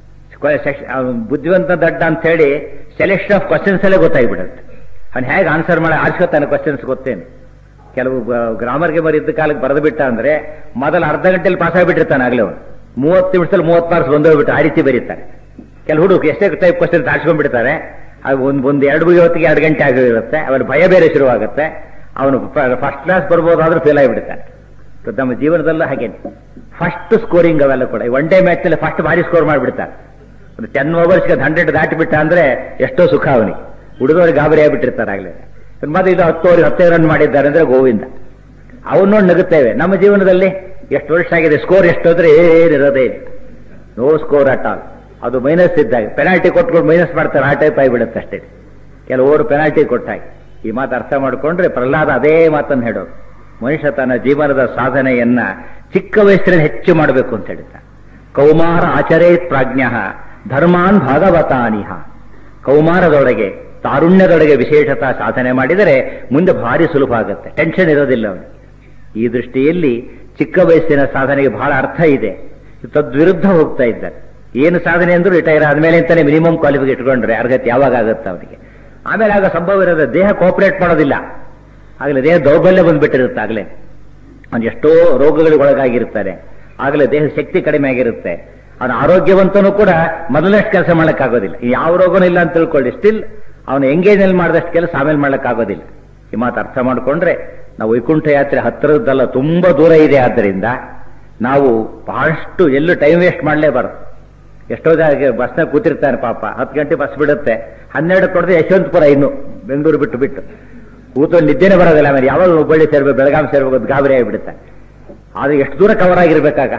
ಬುದ್ಧಿವಂತ ದಡ್ಡ ಅಂತ ಹೇಳಿ ಸೆಲೆಕ್ಷನ್ ಆಫ್ ಕ್ವಶನ್ಸ್ ಅಲ್ಲೇ ಗೊತ್ತಾಗ್ಬಿಡುತ್ತೆ ಅವ್ನು ಹೇಗೆ ಆನ್ಸರ್ ಮಾಡಿ ಆರಿಸ್ಕೊತಾನೆ ಕ್ವಶನ್ಸ್ ಗೊತ್ತೇನು ಕೆಲವು ಗ್ರಾಮರ್ಗೆ ಬರಿದ್ದ ಕಾಲಕ್ಕೆ ಬರೆದು ಬಿಟ್ಟ ಅಂದ್ರೆ ಮೊದಲ ಅರ್ಧ ಗಂಟೆಯಲ್ಲಿ ಪಾಸ್ ಆಗಿಬಿಟ್ಟಿರ್ತಾನೆ ಆಗ್ಲೇ ಅವನು ಮೂವತ್ತು ನಿಮಿಷದಲ್ಲಿ ಮೂವತ್ತು ಮಾರ್ಕ್ಸ್ ಬಂದೋಗ್ಬಿಟ್ಟು ಆ ರೀತಿ ಬರೀತಾರೆ ಕೆಲವು ಹುಡುಗ ಎಷ್ಟೇ ಟೈಪ್ ಕ್ವಶನ್ಸ್ ಆರಿಸ್ಕೊಂಡ್ಬಿಡ್ತಾರೆ ಒಂದು ಒಂದು ಎರಡು ಹೊತ್ತಿಗೆ ಎರಡು ಗಂಟೆ ಆಗಿರುತ್ತೆ ಅವನ ಭಯ ಬೇರೆ ಶುರುವಾಗುತ್ತೆ ಅವನು ಫಸ್ಟ್ ಕ್ಲಾಸ್ ಬರ್ಬೋದಾದ್ರೂ ಫೇಲ್ ಆಗಿಬಿಡ್ತಾನೆ ನಮ್ಮ ಜೀವನದಲ್ಲೂ ಹಾಗೇನೆ ಫಸ್ಟ್ ಸ್ಕೋರಿಂಗ್ ಅವೆಲ್ಲ ಕೂಡ ಒನ್ ಡೇ ಮ್ಯಾಚ್ ನಲ್ಲಿ ಫಸ್ಟ್ ಭಾರಿ ಸ್ಕೋರ್ ಮಾಡಿಬಿಡ್ತಾರೆ ಒಂದು ಟೆನ್ ಓವರ್ಸ್ಗೆ ಹಂಡ್ರೆಡ್ ದಾಟಿಬಿಟ್ಟ ಅಂದ್ರೆ ಎಷ್ಟೋ ಸುಖ ಅವನಿಗೆ ಹುಡುಗರಿಗೆ ಗಾಬರಿ ಆಗಿಬಿಟ್ಟಿರ್ತಾರೆ ಆಗ್ಲೇ ಮತ್ತೆ ಇದು ಹತ್ತು ಓವರ್ ಹತ್ತೈದು ರನ್ ಮಾಡಿದ್ದಾರೆ ಅಂದ್ರೆ ಗೋವಿಂದ ಅವನು ನೋಡಿ ನಗುತ್ತೇವೆ ನಮ್ಮ ಜೀವನದಲ್ಲಿ ಎಷ್ಟು ವರ್ಷ ಆಗಿದೆ ಸ್ಕೋರ್ ಎಷ್ಟು ಹೋದ್ರೆ ಏನಿರೋದೇ ಇಲ್ಲ ನೋ ಸ್ಕೋರ್ ಅಟ್ ಆಲ್ ಅದು ಮೈನಸ್ ಇದ್ದಾಗ ಪೆನಾಲ್ಟಿ ಕೊಟ್ಕೊಂಡು ಮೈನಸ್ ಮಾಡ್ತಾರೆ ಆ ಟೈಪ್ ಆಗಿಬಿಡುತ್ತೆ ಅಷ್ಟೇ ಕೆಲವರು ಪೆನಾಲ್ಟಿ ಕೊಟ್ಟಾಗ ಈ ಮಾತು ಅರ್ಥ ಮಾಡಿಕೊಂಡ್ರೆ ಪ್ರಹ್ಲಾದ ಅದೇ ಮಾತನ್ನು ಹೇಳೋದು ಮನುಷ್ಯ ತನ್ನ ಜೀವನದ ಸಾಧನೆಯನ್ನ ಚಿಕ್ಕ ವಯಸ್ಸಿನಲ್ಲಿ ಹೆಚ್ಚು ಮಾಡಬೇಕು ಅಂತ ಹೇಳಿದ್ದ ಕೌಮಾರ ಆಚರೇತ್ ಪ್ರಾಜ್ಞ ಧರ್ಮಾನ್ ಭಾಗವತಾನಿಹ ಕೌಮಾರದೊಳಗೆ ತಾರುಣ್ಯದೊಳಗೆ ವಿಶೇಷತಾ ಸಾಧನೆ ಮಾಡಿದರೆ ಮುಂದೆ ಭಾರಿ ಸುಲಭ ಆಗುತ್ತೆ ಟೆನ್ಷನ್ ಇರೋದಿಲ್ಲ ಅವನಿಗೆ ಈ ದೃಷ್ಟಿಯಲ್ಲಿ ಚಿಕ್ಕ ವಯಸ್ಸಿನ ಸಾಧನೆಗೆ ಬಹಳ ಅರ್ಥ ಇದೆ ತದ್ವಿರುದ್ಧ ಹೋಗ್ತಾ ಇದ್ದಾರೆ ಏನು ಸಾಧನೆ ಅಂದ್ರೂ ರಿಟೈರ್ ಆದ್ಮೇಲೆ ಅಂತಾನೆ ಮಿನಿಮಮ್ ಕ್ವಾಲಿಫಿಕೇಟ್ ಇಟ್ಕೊಂಡ್ರೆ ಅರ್ಹತೆ ಯಾವಾಗ ಆಗುತ್ತೆ ಅವನಿಗೆ ಆಮೇಲೆ ಆಗ ಸಂಭವ ಇರೋದು ದೇಹ ಕೋಪರೇಟ್ ಮಾಡೋದಿಲ್ಲ ಆಗಲೇ ದೇಹ ದೌರ್ಬಲ್ಯ ಬಂದ್ಬಿಟ್ಟಿರುತ್ತೆ ಆಗಲೇ ಅವ್ನು ಎಷ್ಟೋ ರೋಗಗಳಿಗೆ ಒಳಗಾಗಿರ್ತಾರೆ ಆಗಲೇ ದೇಹ ಶಕ್ತಿ ಕಡಿಮೆ ಆಗಿರುತ್ತೆ ಅವನ ಆರೋಗ್ಯವಂತನೂ ಕೂಡ ಮೊದಲಷ್ಟು ಕೆಲಸ ಮಾಡೋಕ್ಕಾಗೋದಿಲ್ಲ ಯಾವ ರೋಗನೂ ಇಲ್ಲ ಅಂತ ತಿಳ್ಕೊಳ್ಳಿ ಸ್ಟಿಲ್ ಅವನು ಎಂಗೇಜ್ನಲ್ಲಿ ಮಾಡಿದಷ್ಟು ಕೆಲಸ ಆಮೇಲೆ ಮಾಡೋಕ್ಕಾಗೋದಿಲ್ಲ ಈ ಮಾತು ಅರ್ಥ ಮಾಡಿಕೊಂಡ್ರೆ ನಾವು ವೈಕುಂಠ ಯಾತ್ರೆ ಹತ್ತಿರದ್ದಲ್ಲ ತುಂಬಾ ದೂರ ಇದೆ ಆದ್ದರಿಂದ ನಾವು ಬಹಳಷ್ಟು ಎಲ್ಲೂ ಟೈಮ್ ವೇಸ್ಟ್ ಮಾಡಲೇಬಾರದು ಎಷ್ಟೋ ಜನ ಬಸ್ನಾಗ ಕೂತಿರ್ತಾನೆ ಪಾಪ ಹತ್ತು ಗಂಟೆ ಬಸ್ ಬಿಡುತ್ತೆ ಹನ್ನೆರಡು ಕೊಡದೆ ಯಶವಂತಪುರ ಇನ್ನು ಬೆಂಗಳೂರು ಬಿಟ್ಟು ಬಿಟ್ಟು ಕೂತು ನಿದ್ದೆನೆ ಬರೋದಿಲ್ಲ ಆಮೇಲೆ ಯಾವಾಗ ಹುಬ್ಬಳ್ಳಿ ಸೇರ್ಬೇಕು ಬೆಳಗಾವಿ ಸೇರ್ಬೇಕು ಅಂತ ಗಾಬರಿ ಆಗಿಬಿಡುತ್ತೆ ಆದ್ರೆ ಎಷ್ಟು ದೂರ ಕವರ್ ಆಗಿರ್ಬೇಕಾಗ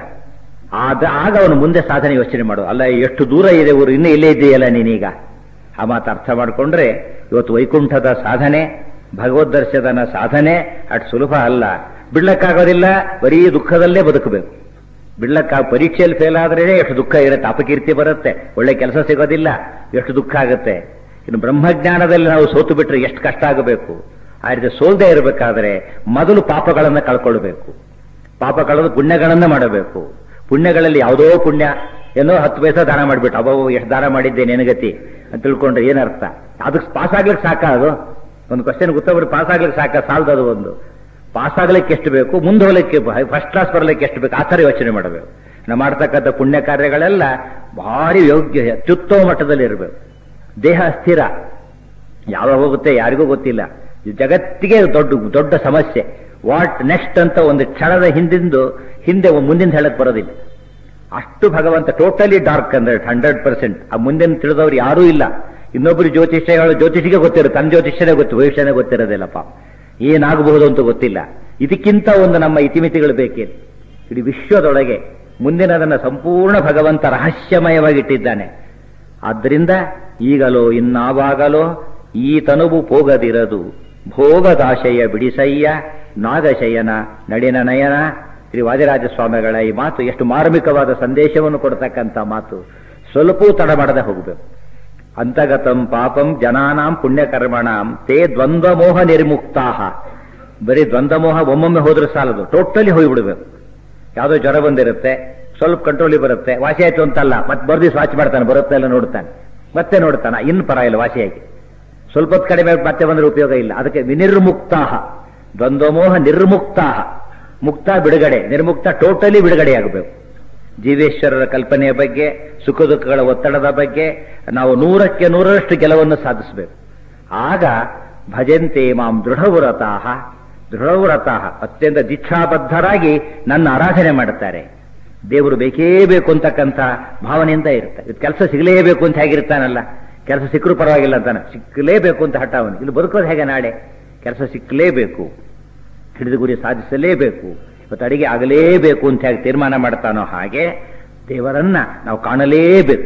ಆದ ಆಗ ಅವನು ಮುಂದೆ ಸಾಧನೆ ಯೋಚನೆ ಮಾಡು ಅಲ್ಲ ಎಷ್ಟು ದೂರ ಇದೆ ಊರು ಇನ್ನೂ ಇಲ್ಲೇ ಇದೆಯಲ್ಲ ನೀನೀಗ ಆ ಮಾತು ಅರ್ಥ ಮಾಡಿಕೊಂಡ್ರೆ ಇವತ್ತು ವೈಕುಂಠದ ಸಾಧನೆ ಭಗವದ್ ದರ್ಶನ ಸಾಧನೆ ಅಷ್ಟು ಸುಲಭ ಅಲ್ಲ ಬಿಡ್ಲಕ್ಕಾಗೋದಿಲ್ಲ ಬರೀ ದುಃಖದಲ್ಲೇ ಬದುಕಬೇಕು ಬಿಡ್ಲಕ್ಕ ಪರೀಕ್ಷೆಯಲ್ಲಿ ಫೇಲ್ ಆದ್ರೆ ಎಷ್ಟು ದುಃಖ ಇರುತ್ತೆ ಅಪಕೀರ್ತಿ ಬರುತ್ತೆ ಒಳ್ಳೆ ಕೆಲಸ ಸಿಗೋದಿಲ್ಲ ಎಷ್ಟು ದುಃಖ ಆಗುತ್ತೆ ಇನ್ನು ಬ್ರಹ್ಮಜ್ಞಾನದಲ್ಲಿ ನಾವು ಸೋತು ಬಿಟ್ರೆ ಎಷ್ಟು ಕಷ್ಟ ಆಗಬೇಕು ಆ ರೀತಿ ಸೋಲ್ದೇ ಇರಬೇಕಾದ್ರೆ ಮೊದಲು ಪಾಪಗಳನ್ನು ಕಳ್ಕೊಳ್ಬೇಕು ಪಾಪ ಕಳೆದು ಪುಣ್ಯಗಳನ್ನ ಮಾಡಬೇಕು ಪುಣ್ಯಗಳಲ್ಲಿ ಯಾವುದೋ ಪುಣ್ಯ ಏನೋ ಹತ್ತು ಪೈಸಾ ದಾನ ಮಾಡಿಬಿಟ್ಟು ಅಬ್ಬೋ ಎಷ್ಟು ದಾನ ಮಾಡಿದ್ದೆ ನೆನಗತಿ ಅಂತ ತಿಳ್ಕೊಂಡ್ರೆ ಏನರ್ಥ ಅದಕ್ಕೆ ಪಾಸ್ ಆಗ್ಲಿಕ್ಕೆ ಸಾಕ ಅದು ಒಂದು ಕ್ವಶನ್ ಉತ್ತರ ಪಾಸ್ ಆಗ್ಲಿಕ್ಕೆ ಸಾಕ ಸಾಲದದು ಒಂದು ಪಾಸ್ ಆಗ್ಲಿಕ್ಕೆ ಎಷ್ಟು ಬೇಕು ಮುಂದೆ ಹೋಗ್ಲಿಕ್ಕೆ ಫಸ್ಟ್ ಕ್ಲಾಸ್ ಬರಲಿಕ್ಕೆ ಎಷ್ಟು ಬೇಕು ಆ ಥರ ಯೋಚನೆ ಮಾಡಬೇಕು ನಾವು ಮಾಡ್ತಕ್ಕಂಥ ಪುಣ್ಯ ಕಾರ್ಯಗಳೆಲ್ಲ ಭಾರಿ ಯೋಗ್ಯ ಅತ್ಯುತ್ತಮ ಮಟ್ಟದಲ್ಲಿ ಇರಬೇಕು ದೇಹ ಸ್ಥಿರ ಯಾವಾಗ ಹೋಗುತ್ತೆ ಯಾರಿಗೂ ಗೊತ್ತಿಲ್ಲ ಇದು ಜಗತ್ತಿಗೆ ದೊಡ್ಡ ದೊಡ್ಡ ಸಮಸ್ಯೆ ವಾಟ್ ನೆಕ್ಸ್ಟ್ ಅಂತ ಒಂದು ಕ್ಷಣದ ಹಿಂದಿಂದು ಹಿಂದೆ ಮುಂದಿನ ಹೇಳಕ್ ಬರೋದಿಲ್ಲ ಅಷ್ಟು ಭಗವಂತ ಟೋಟಲಿ ಡಾರ್ಕ್ ಅಂದ್ರೆ ಹಂಡ್ರೆಡ್ ಪರ್ಸೆಂಟ್ ಆ ಮುಂದಿನ ತಿಳಿದವ್ರು ಯಾರೂ ಇಲ್ಲ ಇನ್ನೊಬ್ಬರು ಜ್ಯೋತಿಷ್ಯಗಳು ಜ್ಯೋತಿಷಿಗೆ ಗೊತ್ತಿರೋ ತನ್ನ ಜ್ಯೋತಿಷ್ಯನೇ ಗೊತ್ತು ಭವಿಷ್ಯನೇ ಗೊತ್ತಿರೋದಿಲ್ಲಪ್ಪ ಏನಾಗಬಹುದು ಅಂತ ಗೊತ್ತಿಲ್ಲ ಇದಕ್ಕಿಂತ ಒಂದು ನಮ್ಮ ಇತಿಮಿತಿಗಳು ಬೇಕೇ ಇಡೀ ವಿಶ್ವದೊಳಗೆ ಮುಂದಿನದನ್ನ ಸಂಪೂರ್ಣ ಭಗವಂತ ರಹಸ್ಯಮಯವಾಗಿಟ್ಟಿದ್ದಾನೆ ಆದ್ದರಿಂದ ಈಗಲೋ ಇನ್ನಾವಾಗಲೋ ಈ ತನುವು ಪೋಗದಿರದು ಭೋಗದಾಶಯ ಬಿಡಿಸಯ್ಯ ನಾಗಶಯನ ನಡಿನ ನಯನ ಶ್ರೀ ವಾದಿರಾಜ ಸ್ವಾಮಿಗಳ ಈ ಮಾತು ಎಷ್ಟು ಮಾರ್ಮಿಕವಾದ ಸಂದೇಶವನ್ನು ಕೊಡ್ತಕ್ಕಂಥ ಮಾತು ಸ್ವಲ್ಪವೂ ತಡ ಮಾಡದೆ ಹೋಗಬೇಕು ಅಂತಗತಂ ಪಾಪಂ ಜನಾನಾಂ ಪುಣ್ಯಕರ್ಮಣಾಂ ತೇ ದ್ವಂದ್ವಮೋಹ ನಿರ್ಮುಕ್ತಾಹ ಬರೀ ದ್ವಂದ್ವಮೋಹ ಒಮ್ಮೊಮ್ಮೆ ಹೋದ್ರೆ ಸಾಲದು ಟೋಟಲಿ ಹೋಗಿಬಿಡ್ಬೇಕು ಯಾವುದೋ ಜ್ವರ ಬಂದಿರುತ್ತೆ ಸ್ವಲ್ಪ ಕಂಟ್ರೋಲಿಗೆ ಬರುತ್ತೆ ವಾಸಿ ಆಯ್ತು ಅಂತಲ್ಲ ಮತ್ತೆ ಬರ್ದಿ ವಾಚ್ ಮಾಡ್ತಾನೆ ಬರುತ್ತೆ ಎಲ್ಲ ನೋಡ್ತಾನೆ ಮತ್ತೆ ನೋಡ್ತಾನೆ ಇನ್ನು ಪರವಾಗಿಲ್ಲ ವಾಸಿಯಾಗಿ ಸ್ವಲ್ಪ ಹೊತ್ತು ಕಡಿಮೆ ಮತ್ತೆ ಬಂದ್ರೆ ಉಪಯೋಗ ಇಲ್ಲ ಅದಕ್ಕೆ ವಿನಿರ್ಮುಕ್ತಾಹ ದ್ವಂದ್ವಮೋಹ ನಿರ್ಮುಕ್ತಾಹ ಮುಕ್ತ ಬಿಡುಗಡೆ ನಿರ್ಮುಕ್ತ ಟೋಟಲಿ ಬಿಡುಗಡೆಯಾಗಬೇಕು ಜೀವೇಶ್ವರರ ಕಲ್ಪನೆಯ ಬಗ್ಗೆ ಸುಖ ದುಃಖಗಳ ಒತ್ತಡದ ಬಗ್ಗೆ ನಾವು ನೂರಕ್ಕೆ ನೂರರಷ್ಟು ಗೆಲುವನ್ನು ಸಾಧಿಸಬೇಕು ಆಗ ಭಜಂತೆ ಮಾಂ ದೃಢವ್ರತಾಹ ದೃಢವ್ರತಾಹ ಅತ್ಯಂತ ದೀಕ್ಷಾಬದ್ಧರಾಗಿ ನನ್ನ ಆರಾಧನೆ ಮಾಡುತ್ತಾರೆ ದೇವರು ಬೇಕೇ ಬೇಕು ಅಂತಕ್ಕಂಥ ಭಾವನೆಯಿಂದ ಇರ್ತಾರೆ ಇದು ಕೆಲಸ ಸಿಗಲೇಬೇಕು ಅಂತ ಹೇಗಿರ್ತಾನಲ್ಲ ಕೆಲಸ ಸಿಕ್ಕರೂ ಪರವಾಗಿಲ್ಲ ಅಂತಾನೆ ಸಿಕ್ಕಲೇಬೇಕು ಅಂತ ಹಠ ಅವನು ಇಲ್ಲಿ ಬದುಕೋದು ಹೇಗೆ ನಾಳೆ ಕೆಲಸ ಸಿಕ್ಕಲೇಬೇಕು ಹಿಡಿದು ಗುರಿ ಸಾಧಿಸಲೇಬೇಕು ಇವತ್ತು ಅಡಿಗೆ ಆಗಲೇಬೇಕು ಅಂತ ಹೇಗೆ ತೀರ್ಮಾನ ಮಾಡ್ತಾನೋ ಹಾಗೆ ದೇವರನ್ನ ನಾವು ಕಾಣಲೇಬೇಕು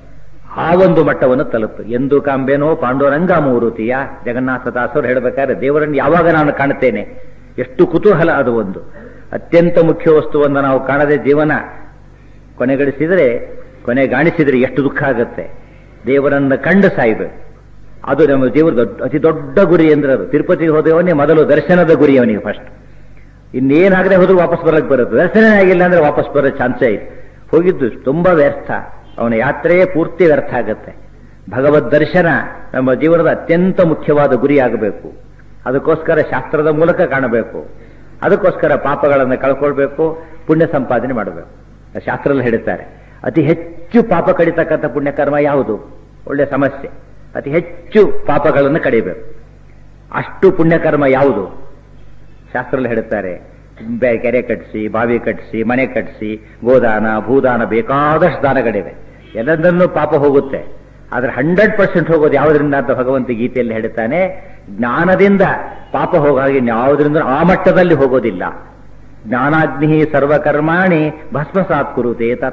ಆ ಒಂದು ಮಟ್ಟವನ್ನು ತಲುಪು ಎಂದು ಕಾಂಬೇನೋ ಪಾಂಡುರಂಗ ಮೂರುತಿಯ ಜಗನ್ನಾಥದಾಸರು ಹೇಳಬೇಕಾದ್ರೆ ದೇವರನ್ನು ಯಾವಾಗ ನಾನು ಕಾಣುತ್ತೇನೆ ಎಷ್ಟು ಕುತೂಹಲ ಅದು ಒಂದು ಅತ್ಯಂತ ಮುಖ್ಯ ವಸ್ತುವನ್ನು ನಾವು ಕಾಣದೆ ಜೀವನ ಕೊನೆಗಣಿಸಿದರೆ ಕೊನೆಗಾಣಿಸಿದರೆ ಎಷ್ಟು ದುಃಖ ಆಗುತ್ತೆ ದೇವರನ್ನ ಕಂಡು ಸಾಯ್ಬೇಕು ಅದು ನಮ್ಮ ಜೀವನದ ಅತಿ ದೊಡ್ಡ ಗುರಿ ಅಂದ್ರೆ ಅದು ತಿರುಪತಿಗೆ ಹೋದವನೇ ಮೊದಲು ದರ್ಶನದ ಗುರಿ ಅವನಿಗೆ ಫಸ್ಟ್ ಇನ್ನೇನಾಗದೆ ಹೋದ್ರೂ ವಾಪಸ್ ಬರಕ್ಕೆ ಬರುತ್ತೆ ದರ್ಶನ ಆಗಿಲ್ಲ ಅಂದ್ರೆ ವಾಪಸ್ ಬರೋ ಚಾನ್ಸೇ ಇದೆ ಹೋಗಿದ್ದು ತುಂಬಾ ವ್ಯರ್ಥ ಅವನ ಯಾತ್ರೆಯೇ ಪೂರ್ತಿ ವ್ಯರ್ಥ ಆಗುತ್ತೆ ಭಗವದ್ ದರ್ಶನ ನಮ್ಮ ಜೀವನದ ಅತ್ಯಂತ ಮುಖ್ಯವಾದ ಗುರಿ ಆಗಬೇಕು ಅದಕ್ಕೋಸ್ಕರ ಶಾಸ್ತ್ರದ ಮೂಲಕ ಕಾಣಬೇಕು ಅದಕ್ಕೋಸ್ಕರ ಪಾಪಗಳನ್ನು ಕಳ್ಕೊಳ್ಬೇಕು ಪುಣ್ಯ ಸಂಪಾದನೆ ಮಾಡಬೇಕು ಶಾಸ್ತ್ರದಲ್ಲಿ ಹೇಳುತ್ತಾರೆ ಅತಿ ಹೆಚ್ಚು ಪಾಪ ಕಡಿತಕ್ಕಂಥ ಪುಣ್ಯಕರ್ಮ ಯಾವುದು ಒಳ್ಳೆ ಸಮಸ್ಯೆ ಅತಿ ಹೆಚ್ಚು ಪಾಪಗಳನ್ನು ಕಡಿಬೇಕು ಅಷ್ಟು ಪುಣ್ಯಕರ್ಮ ಯಾವುದು ಶಾಸ್ತ್ರದಲ್ಲಿ ಹೇಳುತ್ತಾರೆ ಬೆ- ಕೆರೆ ಕಟ್ಟಿಸಿ ಬಾವಿ ಕಟ್ಟಿಸಿ ಮನೆ ಕಟ್ಟಿಸಿ ಗೋದಾನ ಭೂದಾನ ಬೇಕಾದಷ್ಟು ದಾನಗಳಿವೆ ಎಲ್ಲದನ್ನೂ ಪಾಪ ಹೋಗುತ್ತೆ ಆದ್ರೆ ಹಂಡ್ರೆಡ್ ಪರ್ಸೆಂಟ್ ಹೋಗೋದು ಯಾವುದರಿಂದ ಅಂತ ಭಗವಂತ ಗೀತೆಯಲ್ಲಿ ಹೇಳುತ್ತಾನೆ ಜ್ಞಾನದಿಂದ ಪಾಪ ಹೋಗಾಗಿ ಯಾವುದರಿಂದ ಆ ಮಟ್ಟದಲ್ಲಿ ಹೋಗೋದಿಲ್ಲ ಜ್ಞಾನಾಗ್ನಿ ಸರ್ವಕರ್ಮಾಣಿ ಭಸ್ಮಸಾತ್ ಕುರುತೆ ತಥಾ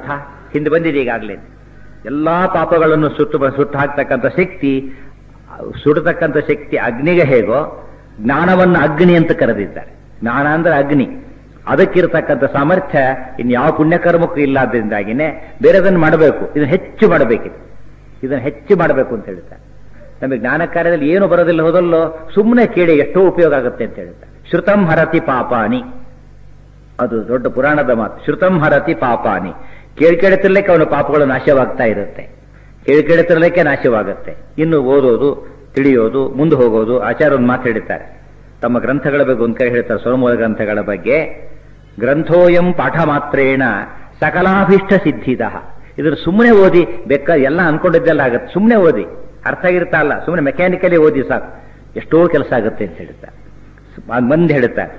ಹಿಂದೆ ಬಂದಿದೆ ಈಗಾಗಲೇ ಎಲ್ಲಾ ಪಾಪಗಳನ್ನು ಸುಟ್ಟು ಸುಟ್ಟು ಹಾಕ್ತಕ್ಕಂಥ ಶಕ್ತಿ ಸುಡತಕ್ಕಂಥ ಶಕ್ತಿ ಅಗ್ನಿಗೆ ಹೇಗೋ ಜ್ಞಾನವನ್ನು ಅಗ್ನಿ ಅಂತ ಕರೆದಿದ್ದಾರೆ ಜ್ಞಾನ ಅಂದ್ರೆ ಅಗ್ನಿ ಅದಕ್ಕಿರತಕ್ಕಂಥ ಸಾಮರ್ಥ್ಯ ಇನ್ನು ಯಾವ ಪುಣ್ಯಕರ್ಮಕ್ಕೂ ಇಲ್ಲಾದ್ರಿಂದಾಗಿನೇ ಬೇರೆದನ್ನು ಮಾಡಬೇಕು ಇದನ್ನು ಹೆಚ್ಚು ಮಾಡಬೇಕಿದೆ ಇದನ್ನು ಹೆಚ್ಚು ಮಾಡಬೇಕು ಅಂತ ಹೇಳ್ತಾರೆ ನಮಗೆ ಜ್ಞಾನ ಕಾರ್ಯದಲ್ಲಿ ಏನು ಬರೋದಿಲ್ಲ ಹೋದಲ್ಲೋ ಸುಮ್ಮನೆ ಕೇಳಿ ಎಷ್ಟೋ ಉಪಯೋಗ ಆಗುತ್ತೆ ಅಂತ ಹೇಳ್ತಾರೆ ಶ್ರುತಂ ಹರತಿ ಪಾಪಾನಿ ಅದು ದೊಡ್ಡ ಪುರಾಣದ ಮಾತು ಶ್ರುತಂ ಹರತಿ ಪಾಪಾನಿ ಕೇಳ್ಕೆಡುತ್ತಿರ್ಲಿಕ್ಕೆ ಅವನ ಪಾಪಗಳು ನಾಶವಾಗ್ತಾ ಇರುತ್ತೆ ಕೇಳ್ಕೆಡುತ್ತಿರ್ಲಿಕ್ಕೆ ನಾಶವಾಗುತ್ತೆ ಇನ್ನು ಓದೋದು ತಿಳಿಯೋದು ಮುಂದೆ ಹೋಗೋದು ಆಚಾರ ಒಂದು ಮಾತು ಹೇಳಿದ್ದಾರೆ ತಮ್ಮ ಗ್ರಂಥಗಳ ಬಗ್ಗೆ ಒಂದು ಕಡೆ ಹೇಳ್ತಾರೆ ಸ್ವರಮೂಲ ಗ್ರಂಥಗಳ ಬಗ್ಗೆ ಗ್ರಂಥೋಯಂ ಪಾಠ ಮಾತ್ರೇಣ ಸಕಲಾಭಿಷ್ಟ ಸಿದ್ಧಿದ ಇದ್ರ ಸುಮ್ಮನೆ ಓದಿ ಬೆಕ್ಕ ಎಲ್ಲ ಅನ್ಕೊಂಡಿದ್ದೆಲ್ಲ ಆಗುತ್ತೆ ಸುಮ್ಮನೆ ಓದಿ ಅರ್ಥ ಆಗಿರ್ತಾ ಅಲ್ಲ ಸುಮ್ಮನೆ ಮೆಕ್ಯಾನಿಕಲಿ ಓದಿ ಸಾಕು ಎಷ್ಟೋ ಕೆಲಸ ಆಗುತ್ತೆ ಅಂತ ಹೇಳ್ತಾರೆ ಮಂದಿ ಹೇಳ್ತಾರೆ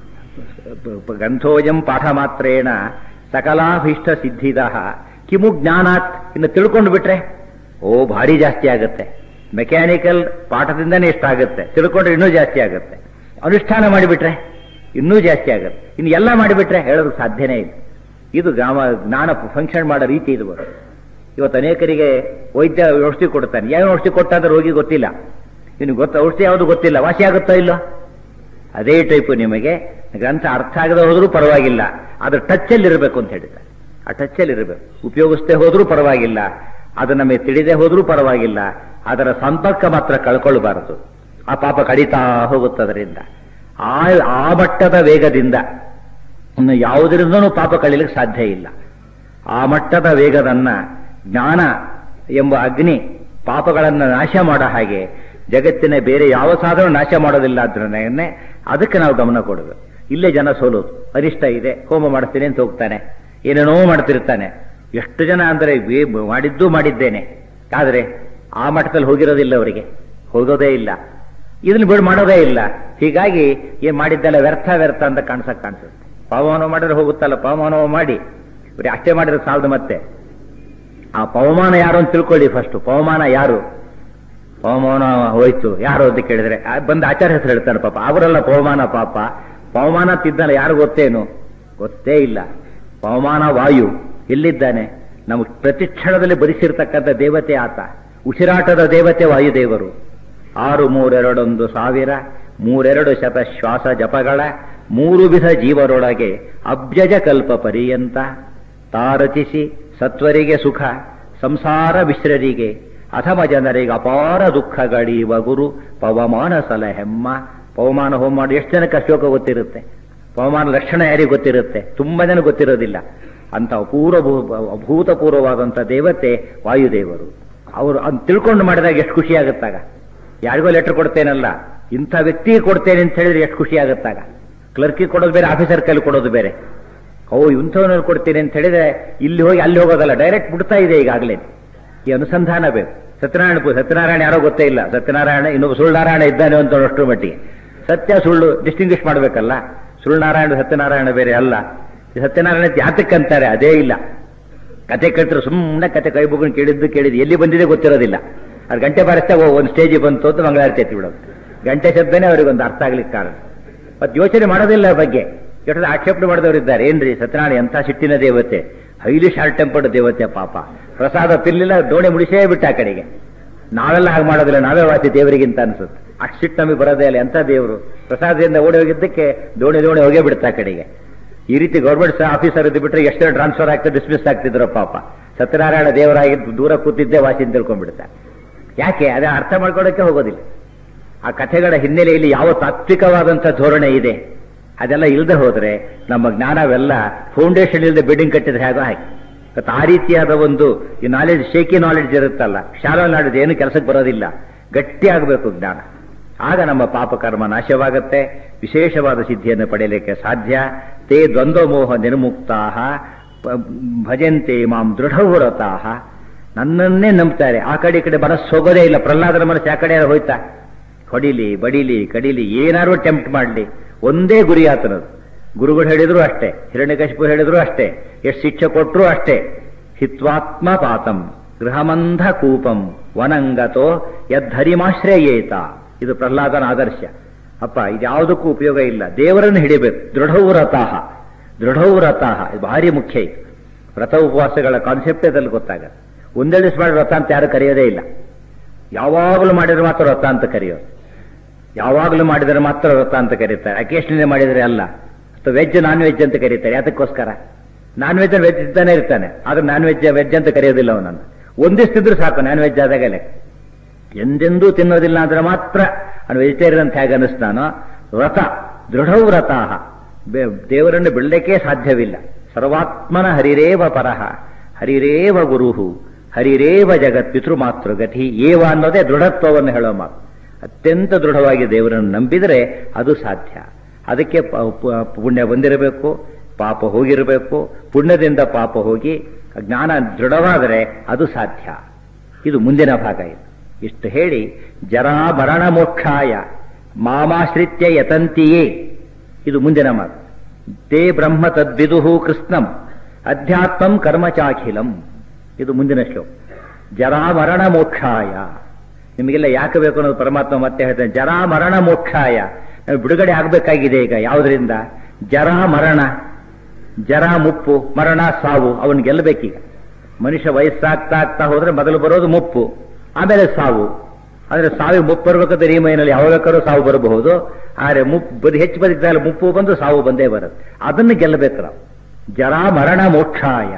ಗ್ರಂಥೋಯಂ ಪಾಠ ಮಾತ್ರೇಣ ಸಕಲಾಭೀಷ್ಟ ಸಿದ್ಧಿದ ಕಿಮು ಜ್ಞಾನಾತ್ ಇನ್ನು ತಿಳ್ಕೊಂಡು ಬಿಟ್ರೆ ಓ ಭಾರಿ ಜಾಸ್ತಿ ಆಗುತ್ತೆ ಮೆಕ್ಯಾನಿಕಲ್ ಪಾಠದಿಂದನೇ ಇಷ್ಟಾಗುತ್ತೆ ತಿಳ್ಕೊಂಡ್ರೆ ಇನ್ನೂ ಜಾಸ್ತಿ ಆಗುತ್ತೆ ಅನುಷ್ಠಾನ ಮಾಡಿಬಿಟ್ರೆ ಇನ್ನೂ ಜಾಸ್ತಿ ಆಗುತ್ತೆ ಇನ್ನು ಎಲ್ಲ ಮಾಡಿಬಿಟ್ರೆ ಹೇಳೋದಕ್ಕೆ ಸಾಧ್ಯನೇ ಇಲ್ಲ ಇದು ಗ್ರಾಮ ಜ್ಞಾನ ಫಂಕ್ಷನ್ ಮಾಡೋ ರೀತಿ ಇದು ಇವತ್ತು ಅನೇಕರಿಗೆ ವೈದ್ಯ ಔಷಧಿ ಕೊಡ್ತಾನೆ ಯಾವ ಔಷಧಿ ಕೊಟ್ಟಾದ್ರೆ ರೋಗಿ ಗೊತ್ತಿಲ್ಲ ಇನ್ನು ಗೊತ್ತ ಔಷಧಿ ಯಾವುದು ಗೊತ್ತಿಲ್ಲ ವಾಸಿ ಆಗುತ್ತೋ ಇಲ್ಲೋ ಅದೇ ಟೈಪು ನಿಮಗೆ ಗ್ರಂಥ ಅರ್ಥ ಆಗದೆ ಹೋದ್ರೂ ಪರವಾಗಿಲ್ಲ ಅದ್ರ ಟಚ್ಚಲ್ಲಿ ಇರಬೇಕು ಅಂತ ಹೇಳಿದ್ದಾರೆ ಆ ಟಚ್ಚಲ್ಲಿ ಇರಬೇಕು ಉಪಯೋಗಿಸದೆ ಹೋದ್ರೂ ಪರವಾಗಿಲ್ಲ ಅದು ನಮಗೆ ತಿಳಿದೇ ಹೋದ್ರೂ ಪರವಾಗಿಲ್ಲ ಅದರ ಸಂಪರ್ಕ ಮಾತ್ರ ಕಳ್ಕೊಳ್ಬಾರದು ಆ ಪಾಪ ಕಡಿತಾ ಹೋಗುತ್ತದರಿಂದ ಆ ಆ ಮಟ್ಟದ ವೇಗದಿಂದ ಇನ್ನು ಯಾವುದರಿಂದನೂ ಪಾಪ ಕಳೀಲಿಕ್ಕೆ ಸಾಧ್ಯ ಇಲ್ಲ ಆ ಮಟ್ಟದ ವೇಗದನ್ನ ಜ್ಞಾನ ಎಂಬ ಅಗ್ನಿ ಪಾಪಗಳನ್ನು ನಾಶ ಮಾಡೋ ಹಾಗೆ ಜಗತ್ತಿನ ಬೇರೆ ಯಾವ ಸಾಧನ ನಾಶ ಮಾಡೋದಿಲ್ಲ ಅದ್ರನ್ನೇ ಅದಕ್ಕೆ ನಾವು ಗಮನ ಕೊಡಬೇಕು ಇಲ್ಲೇ ಜನ ಸೋಲೋದು ಅರಿಷ್ಟ ಇದೆ ಹೋಮ ಮಾಡ್ತೀನಿ ಅಂತ ಹೋಗ್ತಾನೆ ಏನೇನೋ ಮಾಡ್ತಿರ್ತಾನೆ ಎಷ್ಟು ಜನ ಅಂದ್ರೆ ಮಾಡಿದ್ದು ಮಾಡಿದ್ದೇನೆ ಆದ್ರೆ ಆ ಮಟ್ಟದಲ್ಲಿ ಹೋಗಿರೋದಿಲ್ಲ ಅವರಿಗೆ ಹೋಗೋದೇ ಇಲ್ಲ ಇದನ್ನ ಬಿಡು ಮಾಡೋದೇ ಇಲ್ಲ ಹೀಗಾಗಿ ಏನ್ ಮಾಡಿದ್ದೆಲ್ಲ ವ್ಯರ್ಥ ವ್ಯರ್ಥ ಅಂತ ಕಾಣಿಸಕ್ ಕಾಣಿಸುತ್ತೆ ಪವಮಾನ ಮಾಡಿದ್ರೆ ಹೋಗುತ್ತಲ್ಲ ಪವಮಾನ ಮಾಡಿ ಬರೀ ಅಷ್ಟೇ ಮಾಡಿದ್ರೆ ಸಾಲದು ಮತ್ತೆ ಆ ಪವಮಾನ ಯಾರು ಅಂತ ತಿಳ್ಕೊಳ್ಳಿ ಫಸ್ಟ್ ಪವಮಾನ ಯಾರು ಪವಮಾನ ಹೋಯ್ತು ಯಾರು ಅಂತ ಕೇಳಿದ್ರೆ ಬಂದು ಆಚಾರ್ಯ ಹೆಸರು ಹೇಳ್ತಾರೆ ಪಾಪ ಅವರೆಲ್ಲ ಪವಮಾನ ಪಾಪ ಪವಮಾನ ತಿದ್ದಲ್ಲ ಯಾರು ಗೊತ್ತೇನು ಗೊತ್ತೇ ಇಲ್ಲ ಪವಮಾನ ವಾಯು ಎಲ್ಲಿದ್ದಾನೆ ನಮಗೆ ಪ್ರತಿ ಕ್ಷಣದಲ್ಲಿ ಬರಿಸಿರ್ತಕ್ಕಂಥ ದೇವತೆ ಆತ ಉಸಿರಾಟದ ದೇವತೆ ವಾಯುದೇವರು ಆರು ಮೂರೆರಡೊಂದು ಸಾವಿರ ಮೂರೆರಡು ಶತ ಶ್ವಾಸ ಜಪಗಳ ಮೂರು ವಿಧ ಜೀವರೊಳಗೆ ಅಬ್ಜಜ ಕಲ್ಪ ಪರ್ಯಂತ ತಾರಚಿಸಿ ಸತ್ವರಿಗೆ ಸುಖ ಸಂಸಾರ ಮಿಶ್ರರಿಗೆ ಅಥಮ ಜನರಿಗೆ ಅಪಾರ ದುಃಖಗಳೀವ ಗುರು ಪವಮಾನ ಸಲ ಹೆಮ್ಮ ಪವಮಾನ ಹೋಮ ಮಾಡಿ ಎಷ್ಟು ಜನಕ್ಕೆ ಅಶೋಕ ಗೊತ್ತಿರುತ್ತೆ ಪವಮಾನ ಲಕ್ಷಣ ಯಾರಿಗೆ ಗೊತ್ತಿರುತ್ತೆ ತುಂಬಾ ಜನ ಗೊತ್ತಿರೋದಿಲ್ಲ ಅಂತ ಅಪೂರ್ವ ಅಭೂತಪೂರ್ವವಾದಂಥ ದೇವತೆ ವಾಯುದೇವರು ಅವರು ಅದು ತಿಳ್ಕೊಂಡು ಮಾಡಿದಾಗ ಎಷ್ಟು ಖುಷಿ ಆಗುತ್ತಾಗ ಯಾರಿಗೋ ಲೆಟರ್ ಕೊಡ್ತೇನಲ್ಲ ಇಂಥ ವ್ಯಕ್ತಿಗೆ ಕೊಡ್ತೇನೆ ಅಂತ ಹೇಳಿದ್ರೆ ಎಷ್ಟು ಖುಷಿ ಆಗುತ್ತಾಗ ಕ್ಲರ್ಕಿಗೆ ಕೊಡೋದು ಬೇರೆ ಆಫೀಸರ್ ಕೈಲಿ ಕೊಡೋದು ಬೇರೆ ಓ ಇಂಥವನಲ್ಲಿ ಕೊಡ್ತೀನಿ ಅಂತ ಹೇಳಿದ್ರೆ ಇಲ್ಲಿ ಹೋಗಿ ಅಲ್ಲಿ ಹೋಗೋದಲ್ಲ ಡೈರೆಕ್ಟ್ ಬಿಡ್ತಾ ಇದೆ ಈಗಾಗಲೇ ಈ ಅನುಸಂಧಾನ ಬೇಕು ಸತ್ಯನಾರಾಯಣ ಪೂ ಸತ್ಯನಾರಾಯಣ ಯಾರೋ ಗೊತ್ತೇ ಇಲ್ಲ ಸತ್ಯನಾರಾಯಣ ಇನ್ನೊಬ್ಬ ಸುಳ್ಳುನಾರಾಯಣ ಇದ್ದಾನೆ ಅಂತ ಅಷ್ಟು ಮಟ್ಟಿಗೆ ಸತ್ಯ ಸುಳ್ಳು ಡಿಸ್ಟಿಂಗ್ವಿಷ್ ಮಾಡಬೇಕಲ್ಲ ಸುಳ್ಳುನಾರಾಯಣ ಸತ್ಯನಾರಾಯಣ ಬೇರೆ ಅಲ್ಲ ಸತ್ಯನಾರಾಯಣ ಯಾತಕ್ಕೆ ಅಂತಾರೆ ಅದೇ ಇಲ್ಲ ಕತೆ ಕೇಳ್ತಾರೆ ಸುಮ್ಮನೆ ಕತೆ ಕೈ ಬುಗ್ಕೊಂಡು ಕೇಳಿದ್ದು ಕೇಳಿದ್ದು ಎಲ್ಲಿ ಬಂದಿದೆ ಗೊತ್ತಿರೋದಿಲ್ಲ ಅದು ಗಂಟೆ ಬಾರಿಸ್ದಾಗ ಒಂದು ಸ್ಟೇಜಿಗೆ ಬಂತು ಅಂತ ಮಂಗಳಾರತಿ ಎತ್ತಿ ಬಿಡೋದು ಗಂಟೆ ಶಬ್ದನೇ ಅವ್ರಿಗೆ ಒಂದು ಅರ್ಥ ಆಗ್ಲಿಕ್ಕೆ ಕಾರಣ ಮತ್ತೆ ಯೋಚನೆ ಮಾಡೋದಿಲ್ಲ ಬಗ್ಗೆ ಎಷ್ಟು ಆಕ್ಷೇಪಣೆ ಮಾಡಿದವರಿದ್ದಾರೆ ಏನ್ರಿ ಸತ್ಯನಾರಾಯಣ ಎಂಥ ಸಿಟ್ಟಿನ ದೇವತೆ ಹೈಲಿ ಶಾರ್ಟ್ ಟೆಂಪರ್ಡ್ ದೇವತೆ ಪಾಪ ಪ್ರಸಾದ ತಿನ್ಲಿಲ್ಲ ದೋಣಿ ಮುಡಿಸೇ ಬಿಟ್ಟ ಆ ಕಡೆಗೆ ನಾವೆಲ್ಲ ಹಾಗೆ ಮಾಡೋದಿಲ್ಲ ನಾವೇ ವಾಸಿ ದೇವರಿಗಿಂತ ಅನ್ಸುತ್ತೆ ಅಷ್ಟು ಸಿಟ್ಟು ನಮಗೆ ಬರೋದೇ ಇಲ್ಲ ಎಂಥ ದೇವರು ಪ್ರಸಾದದಿಂದ ಓಡಿ ಹೋಗಿದ್ದಕ್ಕೆ ದೋಣಿ ದೋಣಿ ಹೋಗೇ ಬಿಡುತ್ತೆ ಆ ಕಡೆಗೆ ಈ ರೀತಿ ಗೌರ್ಮೆಂಟ್ ಆಫೀಸರ್ ಇದ್ದು ಬಿಟ್ರೆ ಎಷ್ಟು ಟ್ರಾನ್ಸ್ಫರ್ ಆಗ್ತದೆ ಡಿಸ್ಮಿಸ್ ಆಗ್ತಿದ್ರು ಪಾಪ ಸತ್ಯನಾರಾಯಣ ದೇವರಾಗಿದ್ದು ದೂರ ಕೂತಿದ್ದೆ ವಾಸಿ ಅಂತ ತಿಳ್ಕೊಂಡ್ಬಿಡ್ತಾರೆ ಯಾಕೆ ಅದೇ ಅರ್ಥ ಮಾಡ್ಕೊಳ್ಳೋಕೆ ಹೋಗೋದಿಲ್ಲ ಆ ಕಥೆಗಳ ಹಿನ್ನೆಲೆಯಲ್ಲಿ ಯಾವ ತಾತ್ವಿಕವಾದಂಥ ಧೋರಣೆ ಇದೆ ಅದೆಲ್ಲ ಇಲ್ಲದೆ ಹೋದ್ರೆ ನಮ್ಮ ಜ್ಞಾನವೆಲ್ಲ ಫೌಂಡೇಶನ್ ಇಲ್ಲದೆ ಬಿಲ್ಡಿಂಗ್ ಕಟ್ಟಿದ್ರೆ ಹೇಗೋ ಹಾಗೆ ಇವತ್ತು ಆ ರೀತಿಯಾದ ಒಂದು ಈ ನಾಲೆಡ್ಜ್ ಶೇಕಿ ನಾಲೆಡ್ಜ್ ಇರುತ್ತಲ್ಲ ಶಾಲಾ ನಾಲೆಡ್ಜ್ ಏನು ಕೆಲಸಕ್ಕೆ ಬರೋದಿಲ್ಲ ಗಟ್ಟಿ ಆಗಬೇಕು ಜ್ಞಾನ ಆಗ ನಮ್ಮ ಪಾಪಕರ್ಮ ನಾಶವಾಗುತ್ತೆ ವಿಶೇಷವಾದ ಸಿದ್ಧಿಯನ್ನು ಪಡೆಯಲಿಕ್ಕೆ ಸಾಧ್ಯ ತೇ ದ್ವಂದ್ವಮೋಹ ನಿರ್ಮುಕ್ತಾ ಭಜಂತೆ ಮಾಂ ದೃಢವ್ರತಾಹ ನನ್ನನ್ನೇ ನಂಬ್ತಾರೆ ಆ ಕಡೆ ಈ ಕಡೆ ಮನಸ್ಸು ಹೋಗೋದೇ ಇಲ್ಲ ಪ್ರಹ್ಲಾದರ ಮನಸ್ಸು ಆ ಕಡೆ ಹೋಯ್ತಾ ಹೊಡಿಲಿ ಬಡಿಲಿ ಕಡಿಲಿ ಏನಾರು ಟೆಂಪ್ಟ್ ಮಾಡಲಿ ಒಂದೇ ಗುರಿ ಆತನದು ಗುರುಗಳು ಹೇಳಿದ್ರು ಅಷ್ಟೇ ಹಿರಣ್ಯಕಶಿಪು ಹೇಳಿದ್ರು ಅಷ್ಟೇ ಎಷ್ಟು ಶಿಕ್ಷೆ ಕೊಟ್ಟರು ಅಷ್ಟೇ ಹಿತ್ವಾತ್ಮ ಪಾತಂ ಗೃಹಮಂಧ ಕೂಪಂ ವನಂಗತೋ ಯದ್ಧರಿಮಾಶ್ರಯೇತ ಇದು ಪ್ರಹ್ಲಾದನ ಆದರ್ಶ ಅಪ್ಪ ಇದ್ಯಾವುದಕ್ಕೂ ಉಪಯೋಗ ಇಲ್ಲ ದೇವರನ್ನು ಹಿಡಿಬೇಕು ದೃಢವ್ರತಾಹ ದೃಢವ್ರತಾಹ ಇದು ಭಾರಿ ಮುಖ್ಯ ಇದು ವ್ರತ ಉಪವಾಸಗಳ ಕಾನ್ಸೆಪ್ಟ್ ಅದ್ರಲ್ಲಿ ಗೊತ್ತಾಗತ್ತೆ ಒಂದೇ ದಿವಸ ಮಾಡಿ ವ್ರತ ಅಂತ ಯಾರು ಕರೆಯೋದೇ ಇಲ್ಲ ಯಾವಾಗಲೂ ಮಾಡಿದ್ರೆ ಮಾತ್ರ ವ್ರತ ಅಂತ ಕರೆಯೋದು ಯಾವಾಗಲೂ ಮಾಡಿದರೆ ಮಾತ್ರ ವ್ರತ ಅಂತ ಕರೀತಾರೆ ಅಕೇಶನೇ ಮಾಡಿದರೆ ಅಲ್ಲ ಅಥವಾ ವೆಜ್ ನಾನ್ ವೆಜ್ ಅಂತ ಕರೀತಾರೆ ಯಾತಕ್ಕೋಸ್ಕರ ನಾನ್ ವೆಜ್ ವೆಜ್ ಇದ್ದಾನೆ ಇರ್ತಾನೆ ಆದ್ರೆ ನಾನ್ ವೆಜ್ ವೆಜ್ ಅಂತ ಕರೆಯೋದಿಲ್ಲ ಅವನನ್ನು ಒಂದಿಷ್ಟಿದ್ರು ಸಾಕು ನಾನ್ ವೆಜ್ ಆದಾಗಲೇ ಎಂದೆಂದೂ ತಿನ್ನೋದಿಲ್ಲ ಅಂದ್ರೆ ಮಾತ್ರ ಅವನು ವೆಜಿಟೇರಿಯನ್ ಅಂತ ಹೇಗೆ ಅನ್ನಿಸ್ತಾನೋ ವ್ರತ ದೃಢೌ ವ್ರತಾಹ ಬೆ- ದೇವರನ್ನು ಬಿಡಲಿಕ್ಕೆ ಸಾಧ್ಯವಿಲ್ಲ ಸರ್ವಾತ್ಮನ ಹರಿರೇವ ಪರಹ ಹರಿರೇವ ಗುರುಹು ಹರಿರೇವ ಜಗತ್ ಪಿತೃಮಾತೃ ಗತಿ ಏವ ಅನ್ನೋದೇ ದೃಢತ್ವವನ್ನು ಹೇಳೋ ಮಾತು ಅತ್ಯಂತ ದೃಢವಾಗಿ ದೇವರನ್ನು ನಂಬಿದರೆ ಅದು ಸಾಧ್ಯ ಅದಕ್ಕೆ ಪ- ಪ- ಪುಣ್ಯ ಬಂದಿರಬೇಕು ಪಾಪ ಹೋಗಿರಬೇಕು ಪುಣ್ಯದಿಂದ ಪಾಪ ಹೋಗಿ ಜ್ಞಾನ ದೃಢವಾದರೆ ಅದು ಸಾಧ್ಯ ಇದು ಮುಂದಿನ ಭಾಗ ಇದು ಇಷ್ಟು ಹೇಳಿ ಜರಾ ಮರಣ ಮೋಕ್ಷಾಯ ಮಾಮಾಶ್ರಿತ್ಯ ಯತಂತಿಯೇ ಇದು ಮುಂದಿನ ಮಾತು ತೇ ಬ್ರಹ್ಮ ತದ್ವಿದುಹು ಕೃಷ್ಣಂ ಅಧ್ಯಾತ್ಮಂ ಕರ್ಮಚಾಖಿಲಂ ಇದು ಮುಂದಿನ ಶ್ಲೋಕ ಜರಾ ಮರಣ ಮೋಕ್ಷಾಯ ನಿಮಗೆಲ್ಲ ಯಾಕೆ ಬೇಕು ಅನ್ನೋದು ಪರಮಾತ್ಮ ಮತ್ತೆ ಹೇಳ್ತಾನೆ ಜರಾ ಮರಣ ಮೋಕ್ಷಾಯ ನಾವು ಬಿಡುಗಡೆ ಆಗಬೇಕಾಗಿದೆ ಈಗ ಯಾವುದರಿಂದ ಜರಾ ಮರಣ ಜರ ಮುಪ್ಪು ಮರಣ ಸಾವು ಅವನ್ ಗೆಲ್ಲಬೇಕೀಗ ಮನುಷ್ಯ ವಯಸ್ಸಾಗ್ತಾ ಆಗ್ತಾ ಹೋದ್ರೆ ಮೊದಲು ಬರೋದು ಮುಪ್ಪು ಆಮೇಲೆ ಸಾವು ಆದ್ರೆ ಸಾವಿಗೆ ಮುಪ್ಪು ಬರ್ಬೇಕಾದ್ರೆ ಈ ಮೈನಲ್ಲಿ ಯಾವ ಬೇಕಾದ್ರೂ ಸಾವು ಬರಬಹುದು ಆದ್ರೆ ಮುಪ್ಪು ಬದಿ ಹೆಚ್ಚು ಬದುಕಿದಾಗ ಮುಪ್ಪು ಬಂದು ಸಾವು ಬಂದೇ ಬರುತ್ತೆ ಅದನ್ನು ಗೆಲ್ಲಬೇಕು ನಾವು ಜರ ಮರಣ ಮೋಕ್ಷಾಯ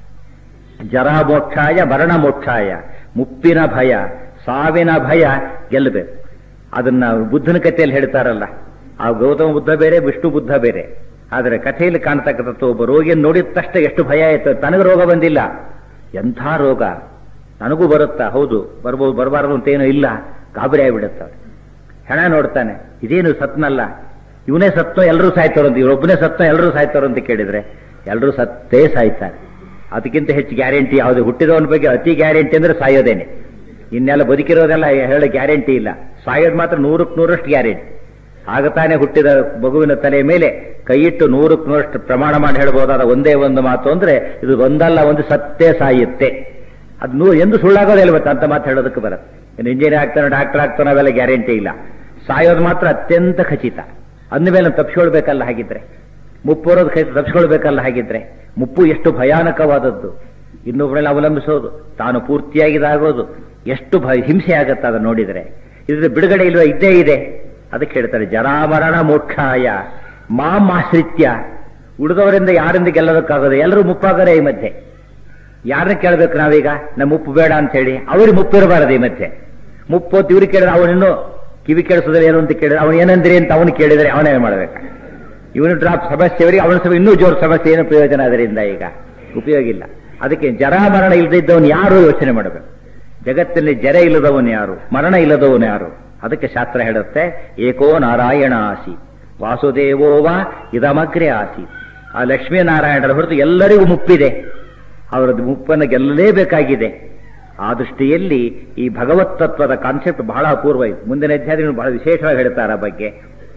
ಜರ ಮೋಕ್ಷಾಯ ಮರಣ ಮೋಕ್ಷಾಯ ಮುಪ್ಪಿನ ಭಯ ಸಾವಿನ ಭಯ ಗೆಲ್ಲಬೇಕು ಅದನ್ನ ಬುದ್ಧನ ಕಥೆಯಲ್ಲಿ ಹೇಳ್ತಾರಲ್ಲ ಆ ಗೌತಮ ಬುದ್ಧ ಬೇರೆ ವಿಷ್ಣು ಬುದ್ಧ ಬೇರೆ ಆದರೆ ಕಥೆಯಲ್ಲಿ ಕಾಣ್ತಕ್ಕಂಥ ಒಬ್ಬ ರೋಗಿಯನ್ನು ನೋಡಿದ ತಕ್ಷಣ ಎಷ್ಟು ಭಯ ಆಯ್ತು ತನಗೆ ರೋಗ ಬಂದಿಲ್ಲ ಎಂಥ ರೋಗ ನನಗೂ ಬರುತ್ತಾ ಹೌದು ಬರ್ಬೋದು ಬರಬಾರದು ಅಂತ ಏನೂ ಇಲ್ಲ ಗಾಬರಿ ಆಗಿಬಿಡುತ್ತೆ ಹೆಣ ನೋಡ್ತಾನೆ ಇದೇನು ಸತ್ನಲ್ಲ ಇವನೇ ಸತ್ನೋ ಎಲ್ಲರೂ ಸಾಯ್ತಾರಂತ ಇವರೊಬ್ಬನೇ ಸತ್ನೋ ಎಲ್ಲರೂ ಸಾಯ್ತಾರೋ ಅಂತ ಕೇಳಿದ್ರೆ ಎಲ್ಲರೂ ಸತ್ತೇ ಸಾಯ್ತಾರೆ ಅದಕ್ಕಿಂತ ಹೆಚ್ಚು ಗ್ಯಾರಂಟಿ ಯಾವುದು ಹುಟ್ಟಿದವನ ಬಗ್ಗೆ ಅತಿ ಗ್ಯಾರಂಟಿ ಅಂದ್ರೆ ಸಾಯೋದೇನೆ ಇನ್ನೆಲ್ಲ ಬದುಕಿರೋದೆಲ್ಲ ಹೇಳೋ ಗ್ಯಾರಂಟಿ ಇಲ್ಲ ಸಾಯೋದು ಮಾತ್ರ ನೂರಕ್ಕೆ ನೂರಷ್ಟು ಗ್ಯಾರಂಟಿ ಆಗ ತಾನೇ ಹುಟ್ಟಿದ ಮಗುವಿನ ತಲೆ ಮೇಲೆ ಕೈಯಿಟ್ಟು ನೂರಕ್ಕೆ ನೂರಷ್ಟು ಪ್ರಮಾಣ ಮಾಡಿ ಹೇಳ್ಬೋದಾದ ಒಂದೇ ಒಂದು ಮಾತು ಅಂದ್ರೆ ಇದು ಒಂದಲ್ಲ ಒಂದು ಸತ್ತೇ ಸಾಯುತ್ತೆ ಅದು ನೂ ಎಂದು ಸುಳ್ಳಾಗೋದಿಲ್ಲ ಇವತ್ತು ಅಂತ ಮಾತು ಹೇಳೋದಕ್ಕೆ ಬರುತ್ತೆ ಇನ್ನು ಇಂಜಿನಿಯರ್ ಆಗ್ತಾನೆ ಡಾಕ್ಟರ್ ಆಗ್ತಾನೆ ಅವೆಲ್ಲ ಗ್ಯಾರಂಟಿ ಇಲ್ಲ ಸಾಯೋದು ಮಾತ್ರ ಅತ್ಯಂತ ಖಚಿತ ಅಂದಮೇಲೆ ತಪ್ಪಿಸ್ಕೊಳ್ಬೇಕಲ್ಲ ಹಾಗಿದ್ರೆ ಮುಪ್ಪು ಬರೋದು ಖಚಿತ ತಪ್ಪಿಸ್ಕೊಳ್ಬೇಕಲ್ಲ ಹಾಗಿದ್ರೆ ಮುಪ್ಪು ಎಷ್ಟು ಭಯಾನಕವಾದದ್ದು ಇನ್ನೊಬ್ಬರಲ್ಲಿ ಅವಲಂಬಿಸೋದು ತಾನು ಪೂರ್ತಿಯಾಗಿದಾಗೋದು ಎಷ್ಟು ಭಯ ಹಿಂಸೆ ಆಗತ್ತೆ ಅದನ್ನು ನೋಡಿದರೆ ಇದ್ರ ಬಿಡುಗಡೆ ಇಲ್ವ ಇದ್ದೇ ಇದೆ ಅದಕ್ಕೆ ಹೇಳ್ತಾರೆ ಜರಾಮರಣ ಮೋಕ್ಷಾಯ ಮಾಂ ಆಶ್ರಿತ್ಯ ಉಳಿದವರಿಂದ ಯಾರಿಂದ ಗೆಲ್ಲೋದಕ್ಕಾಗೋದು ಎಲ್ಲರೂ ಮುಪ್ಪಾಗರೆ ಈ ಮಧ್ಯೆ ಯಾರನ್ನ ಕೇಳಬೇಕು ನಾವೀಗ ನಮ್ಮ ಮುಪ್ಪು ಬೇಡ ಅಂತ ಹೇಳಿ ಅವ್ರಿಗೆ ಮುಪ್ಪು ಇರಬಾರದು ಈ ಮಧ್ಯೆ ಮುಪ್ಪು ಅಂತ ಇವ್ರಿಗೆ ಕೇಳಿದ್ರೆ ಅವನಿನ್ನು ಕಿವಿ ಕೇಳಿಸೋದ್ರೆ ಏನು ಅಂತ ಕೇಳಿದ್ರೆ ಅವನು ಏನಂದ್ರಿ ಅಂತ ಅವನು ಕೇಳಿದರೆ ಅವನೇನು ಮಾಡಬೇಕು ಇವನು ಡ್ರಾಪ್ ಸಮಸ್ಯೆ ಅವರಿಗೆ ಅವನ ಸಮ ಇನ್ನೂ ಜೋರು ಸಮಸ್ಯೆ ಏನು ಪ್ರಯೋಜನ ಅದರಿಂದ ಈಗ ಉಪಯೋಗ ಇಲ್ಲ ಅದಕ್ಕೆ ಜರ ಮರಣ ಇಲ್ಲದಿದ್ದವನು ಯಾರು ಯೋಚನೆ ಮಾಡಬೇಕು ಜಗತ್ತಿನಲ್ಲಿ ಜರ ಇಲ್ಲದವನು ಯಾರು ಮರಣ ಇಲ್ಲದವನು ಯಾರು ಅದಕ್ಕೆ ಶಾಸ್ತ್ರ ಹೇಳುತ್ತೆ ಏಕೋ ನಾರಾಯಣ ಆಸಿ ವಾಸುದೇವೋವ ಇದಮಗ್ರೆ ಆಸಿ ಆ ಲಕ್ಷ್ಮೀನಾರಾಯಣರ ಹೊರತು ಎಲ್ಲರಿಗೂ ಮುಪ್ಪಿದೆ ಅವರದ್ದು ಮುಪ್ಪನ್ನು ಗೆಲ್ಲಲೇಬೇಕಾಗಿದೆ ಆ ದೃಷ್ಟಿಯಲ್ಲಿ ಈ ಭಗವತ್ ತತ್ವದ ಕಾನ್ಸೆಪ್ಟ್ ಬಹಳ ಅಪೂರ್ವ ಇದೆ ಮುಂದಿನ ಅಧ್ಯಾಯಗಳು ಬಹಳ ವಿಶೇಷವಾಗಿ ಹೇಳ್ತಾರೆ ಆ ಬಗ್ಗೆ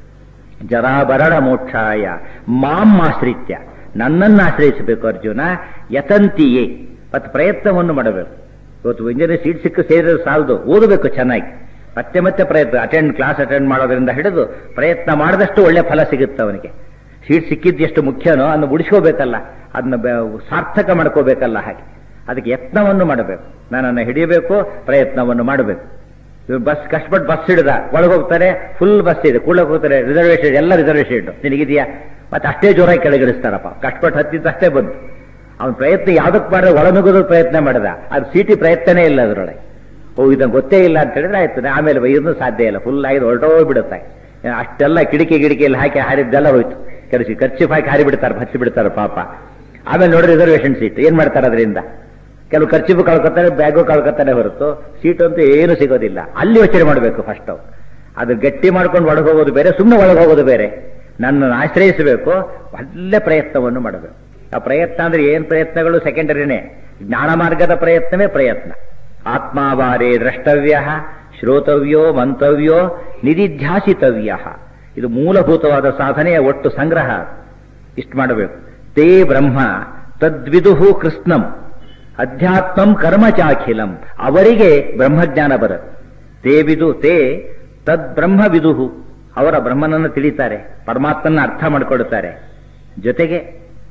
ಜರಾಭರಣ ಮೋಕ್ಷಾಯ ಮಾಂ ಆಶ್ರಿತ್ಯ ನನ್ನನ್ನು ಆಶ್ರಯಿಸಬೇಕು ಅರ್ಜುನ ಯತಂತಿಯೇ ಮತ್ತು ಪ್ರಯತ್ನವನ್ನು ಮಾಡಬೇಕು ಇವತ್ತು ಇಂಜಿನಿಯರ್ ಸೀಟ್ ಸಿಕ್ಕ ಸೇರಿದ್ರೆ ಸಾಲದು ಓದಬೇಕು ಚೆನ್ನಾಗಿ ಮತ್ತೆ ಮತ್ತೆ ಪ್ರಯತ್ನ ಅಟೆಂಡ್ ಕ್ಲಾಸ್ ಅಟೆಂಡ್ ಮಾಡೋದ್ರಿಂದ ಹಿಡಿದು ಪ್ರಯತ್ನ ಮಾಡಿದಷ್ಟು ಒಳ್ಳೆ ಫಲ ಸಿಗುತ್ತೆ ಅವನಿಗೆ ಸೀಟ್ ಸಿಕ್ಕಿದ್ದು ಎಷ್ಟು ಮುಖ್ಯನೋ ಅದನ್ನು ಉಳಿಸ್ಕೋಬೇಕಲ್ಲ ಅದನ್ನ ಬೆ- ಸಾರ್ಥಕ ಮಾಡ್ಕೋಬೇಕಲ್ಲ ಹಾಗೆ ಅದಕ್ಕೆ ಯತ್ನವನ್ನು ಮಾಡಬೇಕು ನನ್ನನ್ನು ಹಿಡಿಯಬೇಕು ಪ್ರಯತ್ನವನ್ನು ಮಾಡಬೇಕು ಇವ್ರು ಬಸ್ ಕಷ್ಟಪಟ್ಟು ಬಸ್ ಹಿಡಿದ ಒಳಗೆ ಹೋಗ್ತಾರೆ ಫುಲ್ ಬಸ್ ಇದೆ ಕೂಡಕ್ಕೆ ಹೋಗ್ತಾರೆ ರಿಸರ್ವೇಶನ್ ಎಲ್ಲ ರಿಸರ್ವೇಶನ್ ನಿನಗಿದೆಯಾ ಮತ್ತೆ ಅಷ್ಟೇ ಜೋರಾಗಿ ಕೆಳಗಿಳಿಸ್ತಾರಪ್ಪ ಕಷ್ಟಪಟ್ಟು ಹತ್ತಿದ್ದು ಅಷ್ಟೇ ಬಂತು ಅವನ ಪ್ರಯತ್ನ ಯಾವ್ದಕ್ಕೆ ಮಾಡಿದ್ರೆ ಒಳನುಗೋದು ಪ್ರಯತ್ನ ಮಾಡಿದ ಅದು ಸೀಟಿ ಪ್ರಯತ್ನನೇ ಇಲ್ಲ ಅದರೊಳಗೆ ಓ ಇದನ್ನು ಗೊತ್ತೇ ಇಲ್ಲ ಅಂತ ಹೇಳಿದ್ರೆ ಆಯ್ತು ಆಮೇಲೆ ಇದನ್ನು ಸಾಧ್ಯ ಇಲ್ಲ ಫುಲ್ ಆಗಿ ಹೊರಟೋಗ್ಬಿಡುತ್ತೆ ಅಷ್ಟೆಲ್ಲ ಕಿಟಕಿ ಗಿಡಕಿಯಲ್ಲಿ ಹಾಕಿ ಹಾರಿದ್ದೆಲ್ಲ ಹೋಯ್ತು ಕರೆಸಿ ಖರ್ಚು ಹಾಕಿ ಹಾರಿ ಬಿಡ್ತಾರೆ ಹಚ್ಚಿ ಬಿಡ್ತಾರೆ ಪಾಪ ಆಮೇಲೆ ನೋಡಿ ರಿಸರ್ವೇಶನ್ ಸೀಟ್ ಏನ್ ಮಾಡ್ತಾರೆ ಅದರಿಂದ ಕೆಲವು ಖರ್ಚಿಗೂ ಕಳ್ಕೊತಾರೆ ಬ್ಯಾಗು ಕಳ್ಕೊತಾನೆ ಹೊರತು ಸೀಟ್ ಅಂತೂ ಏನು ಸಿಗೋದಿಲ್ಲ ಅಲ್ಲಿ ಯೋಚನೆ ಮಾಡಬೇಕು ಫಸ್ಟ್ ಅದು ಗಟ್ಟಿ ಮಾಡ್ಕೊಂಡು ಒಳಗೆ ಹೋಗೋದು ಬೇರೆ ಸುಮ್ಮನೆ ಒಳಗೆ ಹೋಗೋದು ಬೇರೆ ನನ್ನನ್ನು ಆಶ್ರಯಿಸಬೇಕು ಒಳ್ಳೆ ಪ್ರಯತ್ನವನ್ನು ಮಾಡಬೇಕು ಆ ಪ್ರಯತ್ನ ಅಂದ್ರೆ ಏನ್ ಪ್ರಯತ್ನಗಳು ಸೆಕೆಂಡರಿನೇ ಜ್ಞಾನ ಮಾರ್ಗದ ಪ್ರಯತ್ನವೇ ಪ್ರಯತ್ನ ಆತ್ಮಾವಾರೇ ದ್ರಷ್ಟವ್ಯ ಶ್ರೋತವ್ಯೋ ಮಂತವ್ಯೋ ನಿಧಿಧ್ಯಾಸಿತವ್ಯ ಇದು ಮೂಲಭೂತವಾದ ಸಾಧನೆಯ ಒಟ್ಟು ಸಂಗ್ರಹ ಇಷ್ಟು ಮಾಡಬೇಕು ತೇ ಬ್ರಹ್ಮ ತದ್ವಿದುಹು ಕೃಷ್ಣಂ ಅಧ್ಯಾತ್ಮಂ ಕರ್ಮ ಚಾಖಿಲಂ ಅವರಿಗೆ ಬ್ರಹ್ಮಜ್ಞಾನ ಬರುತ್ತೆ ತೇ ವಿದು ತೇ ತದ್ ಬ್ರಹ್ಮ ವಿದುಹು ಅವರ ಬ್ರಹ್ಮನನ್ನು ತಿಳಿತಾರೆ ಪರಮಾತ್ಮನ ಅರ್ಥ ಮಾಡಿಕೊಡುತ್ತಾರೆ ಜೊತೆಗೆ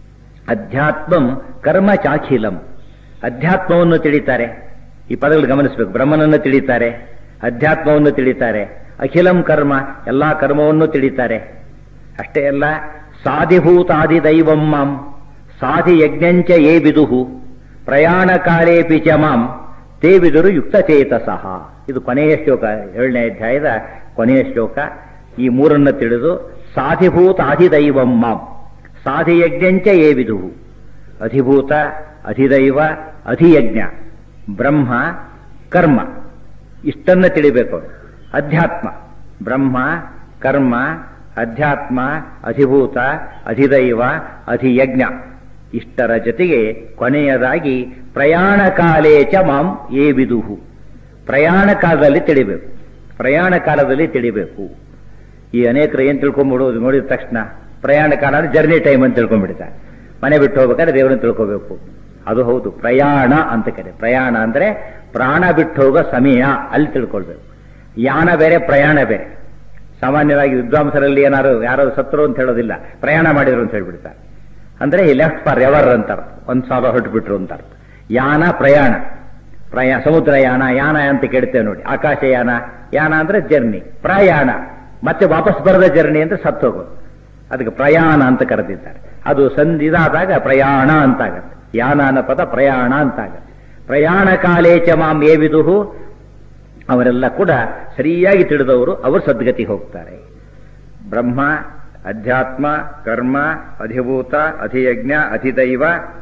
ಅಧ್ಯಾತ್ಮಂ ಕರ್ಮ ಚಾಖಿಲಂ ಅಧ್ಯಾತ್ಮವನ್ನು ತಿಳಿತಾರೆ ಈ ಪದಗಳು ಗಮನಿಸಬೇಕು ಬ್ರಹ್ಮನನ್ನು ತಿಳಿತಾರೆ ಅಧ್ಯಾತ್ಮವನ್ನು ತಿಳಿತಾರೆ ಅಖಿಲಂ ಕರ್ಮ ಎಲ್ಲಾ ಕರ್ಮವನ್ನು ತಿಳಿತಾರೆ ಅಷ್ಟೇ ಅಲ್ಲ ಸಾಧಿಭೂತಾದಿ ದೈವಂ ಮಾಂ ಸಾಧಿ ಯಜ್ಞಂಚ ಯೇ ವಿದುಹು ಪ್ರಯಾಣ ಕಾಲೇಪಿ ಚ ಮಾಂ ತೇ ವಿದುರು ಯುಕ್ತಚೇತಸಃ ಇದು ಕೊನೆಯ ಶ್ಲೋಕ ಏಳನೇ ಅಧ್ಯಾಯದ ಕೊನೆಯ ಶ್ಲೋಕ ಈ ಮೂರನ್ನು ತಿಳಿದು ಸಾಧಿಭೂತ ಅಧಿದೈವಂ ಮಾಂ ಸಾಧಿಯಜ್ಞಂಚ ಯೇ ವಿದುಹು ಅಧಿಭೂತ ಅಧಿದೈವ ಅಧಿಯಜ್ಞ ಬ್ರಹ್ಮ ಕರ್ಮ ಇಷ್ಟನ್ನ ತಿಳಿಬೇಕು ಅಧ್ಯಾತ್ಮ ಬ್ರಹ್ಮ ಕರ್ಮ ಅಧ್ಯಾತ್ಮ ಅಧಿಭೂತ ಅಧಿದೈವ ಅಧಿಯಜ್ಞ ಇಷ್ಟರ ಜೊತೆಗೆ ಕೊನೆಯದಾಗಿ ಪ್ರಯಾಣ ಕಾಲೇ ಚ ಮಾಂ ಏ ವಿದುಹು ಪ್ರಯಾಣ ಕಾಲದಲ್ಲಿ ತಿಳಿಬೇಕು ಪ್ರಯಾಣ ಕಾಲದಲ್ಲಿ ತಿಳಿಬೇಕು ಈ ಅನೇಕರು ಏನ್ ತಿಳ್ಕೊಂಡ್ಬಿಡೋದು ನೋಡಿದ ತಕ್ಷಣ ಪ್ರಯಾಣ ಕಾಲ ಅಂದ್ರೆ ಜರ್ನಿ ಟೈಮ್ ಅಂತ ತಿಳ್ಕೊಂಡ್ಬಿಡ್ತಾರೆ ಮನೆ ಬಿಟ್ಟು ಹೋಗ್ಬೇಕಾದ್ರೆ ದೇವರನ್ನ ತಿಳ್ಕೋಬೇಕು ಅದು ಹೌದು ಪ್ರಯಾಣ ಅಂತ ಕರೆ ಪ್ರಯಾಣ ಅಂದ್ರೆ ಪ್ರಾಣ ಬಿಟ್ಟು ಹೋಗೋ ಸಮಯ ಅಲ್ಲಿ ತಿಳ್ಕೊಳ್ಬೇಕು ಯಾನ ಬೇರೆ ಪ್ರಯಾಣ ಬೇರೆ ಸಾಮಾನ್ಯವಾಗಿ ವಿದ್ವಾಂಸರಲ್ಲಿ ಏನಾರು ಯಾರು ಸತ್ರು ಅಂತ ಹೇಳೋದಿಲ್ಲ ಪ್ರಯಾಣ ಮಾಡಿದ್ರು ಅಂತ ಹೇಳ್ಬಿಡ್ತಾರೆ ಅಂದ್ರೆ ಈ ಲೆಫ್ಟ್ ಫಾರ್ ಎವರ್ ಅಂತಾರೆ ಒಂದ್ ಸಾವಿರ ಹೊರಟು ಬಿಟ್ರು ಅಂತ ಅರ್ಥ ಯಾನ ಪ್ರಯಾಣ ಪ್ರಯಾ ಸಮುದ್ರ ಯಾನ ಯಾನ ಅಂತ ಕೇಳ್ತೇವೆ ನೋಡಿ ಆಕಾಶಯಾನ ಯಾನ ಅಂದ್ರೆ ಜರ್ನಿ ಪ್ರಯಾಣ ಮತ್ತೆ ವಾಪಸ್ ಬರದ ಜರ್ನಿ ಅಂದ್ರೆ ಸತ್ತು ಹೋಗೋದು ಅದಕ್ಕೆ ಪ್ರಯಾಣ ಅಂತ ಕರೆದಿದ್ದಾರೆ ಅದು ಸಂಧಿ ಇದಾದಾಗ ಪ್ರಯಾಣ ಅಂತಾಗತ್ತೆ ಯಾನ ಅನ್ನೋ ಪದ ಪ್ರಯಾಣ ಅಂತಾಗತ್ತೆ ಪ್ರಯಾಣ ಕಾಲೇ ಚ ಮಾಂ ಏ ವಿದುಹು ಅವರೆಲ್ಲ ಕೂಡ ಸರಿಯಾಗಿ ತಿಳಿದವರು ಅವರು ಸದ್ಗತಿಗೆ ಹೋಗ್ತಾರೆ ಬ್ರಹ್ಮ ಅಧ್ಯಾತ್ಮ ಕರ್ಮ ಅಧಿಭೂತ ಅಧಿಯಜ್ಞ ಅಧಿದೈವ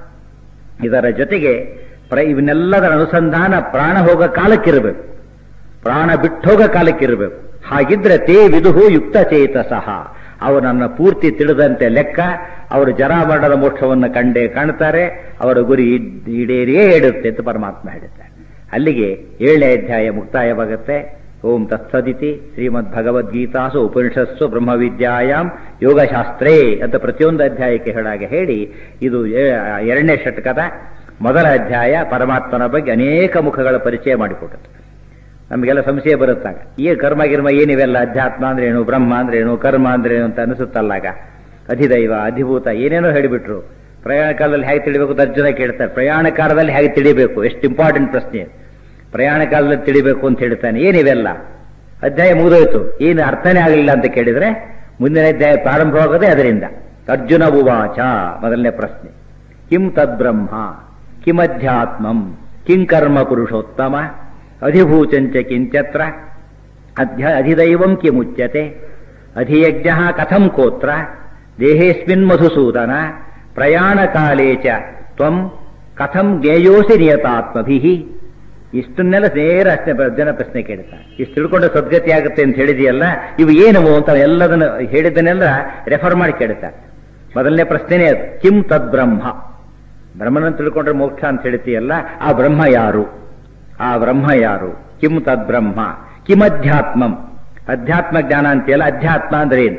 ಇದರ ಜೊತೆಗೆ ಪ್ರ ಇವನ್ನೆಲ್ಲದರ ಅನುಸಂಧಾನ ಪ್ರಾಣ ಹೋಗೋ ಕಾಲಕ್ಕಿರಬೇಕು ಪ್ರಾಣ ಬಿಟ್ಟು ಹೋಗೋ ಕಾಲಕ್ಕಿರಬೇಕು ಹಾಗಿದ್ರೆ ತೇ ವಿದುಹು ಯುಕ್ತ ಚೇತಸಃ ಅವನನ್ನ ಪೂರ್ತಿ ತಿಳಿದಂತೆ ಲೆಕ್ಕ ಅವರು ಜರಾಮರಣದ ಮೋಕ್ಷವನ್ನು ಕಂಡೇ ಕಾಣ್ತಾರೆ ಅವರ ಗುರಿ ಈಡೇರಿಯೇ ಇಡುತ್ತೆ ಅಂತ ಪರಮಾತ್ಮ ಹೇಳುತ್ತಾರೆ ಅಲ್ಲಿಗೆ ಏಳನೇ ಅಧ್ಯಾಯ ಮುಕ್ತಾಯವಾಗುತ್ತೆ ಓಂ ತತ್ಸದಿತಿ ಶ್ರೀಮದ್ ಭಗವದ್ಗೀತಾಸು ಉಪನಿಷತ್ಸು ಬ್ರಹ್ಮವಿದ್ಯಾಯಾಮ್ ಯೋಗಶಾಸ್ತ್ರೇ ಅಂತ ಪ್ರತಿಯೊಂದು ಅಧ್ಯಾಯಕ್ಕೆ ಹೇಳಾಗೆ ಹೇಳಿ ಇದು ಎರಡನೇ ಷಟ್ಕದ ಮೊದಲ ಅಧ್ಯಾಯ ಪರಮಾತ್ಮನ ಬಗ್ಗೆ ಅನೇಕ ಮುಖಗಳ ಪರಿಚಯ ಮಾಡಿಕೊಟ್ಟದ್ದು ನಮಗೆಲ್ಲ ಸಂಶಯ ಬರುತ್ತಾಗ ಈ ಕರ್ಮ ಗಿರ್ಮ ಏನಿವೆಲ್ಲ ಅಧ್ಯಾತ್ಮ ಅಂದ್ರೆ ಏನು ಬ್ರಹ್ಮ ಅಂದ್ರೆ ಏನು ಕರ್ಮ ಅಂದ್ರೆ ಏನು ಅಂತ ಅನಿಸುತ್ತಲ್ಲಾಗ ಅಧಿದೈವ ಅಧಿಭೂತ ಏನೇನೋ ಹೇಳಿಬಿಟ್ರು ಪ್ರಯಾಣ ಕಾಲದಲ್ಲಿ ಹೇಗೆ ತಿಳಿಬೇಕು ಅಂತ ಅರ್ಜುನ ಕೇಳ್ತಾರೆ ಪ್ರಯಾಣ ಕಾಲದಲ್ಲಿ ಹೇಗೆ ತಿಳಿಬೇಕು ಎಷ್ಟು ಇಂಪಾರ್ಟೆಂಟ್ ಪ್ರಶ್ನೆ ಪ್ರಯಾಣ ಕಾಲದಲ್ಲಿ ತಿಳಿಬೇಕು ಅಂತ ಹೇಳ್ತಾನೆ ಏನಿವೆಲ್ಲ ಅಧ್ಯಾಯ ಮುಗಿದೋಯ್ತು ಏನು ಅರ್ಥನೇ ಆಗಲಿಲ್ಲ ಅಂತ ಕೇಳಿದ್ರೆ ಮುಂದಿನ ಅಧ್ಯಾಯ ಪ್ರಾರಂಭವಾಗೋದೇ ಅದರಿಂದ ಅರ್ಜುನ ಉವಾಚ ಮೊದಲನೇ ಪ್ರಶ್ನೆ ಕಿಂ ತದ್ಬ್ರಹ್ಮ ಕಿಮಧ್ಯಾತ್ಮಂ ಕಿಂ ಕರ್ಮ ಪುರುಷೋತ್ತಮ ಅಧಿಭೂಚಂಚ ಕಿಂಚತ್ರ ಅಧ್ಯ ಅಧಿದೈವಂ ಕಿಮುಚ್ಯತೆ ಅಧಿಯಜ್ಞ ಕಥಂ ಕೋತ್ರ ದೇಹೇಸ್ಮಿನ್ ಮಧುಸೂದನ ಪ್ರಯಾಣ ಕಾಲೇ ಚ ತ್ವಂ ಕಥಂ ಜ್ಞೇಯೋಸಿ ನಿಯತಾತ್ಮಭಿ ಇಷ್ಟನ್ನೆಲ್ಲ ನೇರ ಅಷ್ಟೇ ಜನ ಪ್ರಶ್ನೆ ಕೇಳ್ತಾರೆ ಇಷ್ಟು ತಿಳ್ಕೊಂಡು ಸದ್ಗತಿ ಆಗುತ್ತೆ ಅಂತ ಹೇಳಿದೆಯಲ್ಲ ಇವು ಏನವು ಅಂತ ಎಲ್ಲದನ್ನು ಹೇಳಿದ್ದನ್ನೆಲ್ಲ ರೆಫರ್ ಮಾಡಿ ಕೇಳ್ತಾರೆ ಮೊದಲನೇ ಪ್ರಶ್ನೆನೇ ಅದು ಕಿಂ ತದ್ಬ್ರಹ್ಮ ಬ್ರಹ್ಮನನ್ನು ತಿಳ್ಕೊಂಡ್ರೆ ಮೋಕ್ಷ ಅಂತ ಹೇಳ್ತೀಯಲ್ಲ ಆ ಬ್ರಹ್ಮ ಯಾರು ಆ ಬ್ರಹ್ಮ ಯಾರು ಕಿಂ ತದ್ಬ್ರಹ್ಮ ಕಿಮಧ್ಯಾತ್ಮಂ ಅಧ್ಯಾತ್ಮ ಜ್ಞಾನ ಅಂತೀಯಲ್ಲ ಅಧ್ಯಾತ್ಮ ಅಂದ್ರೆ ಏನು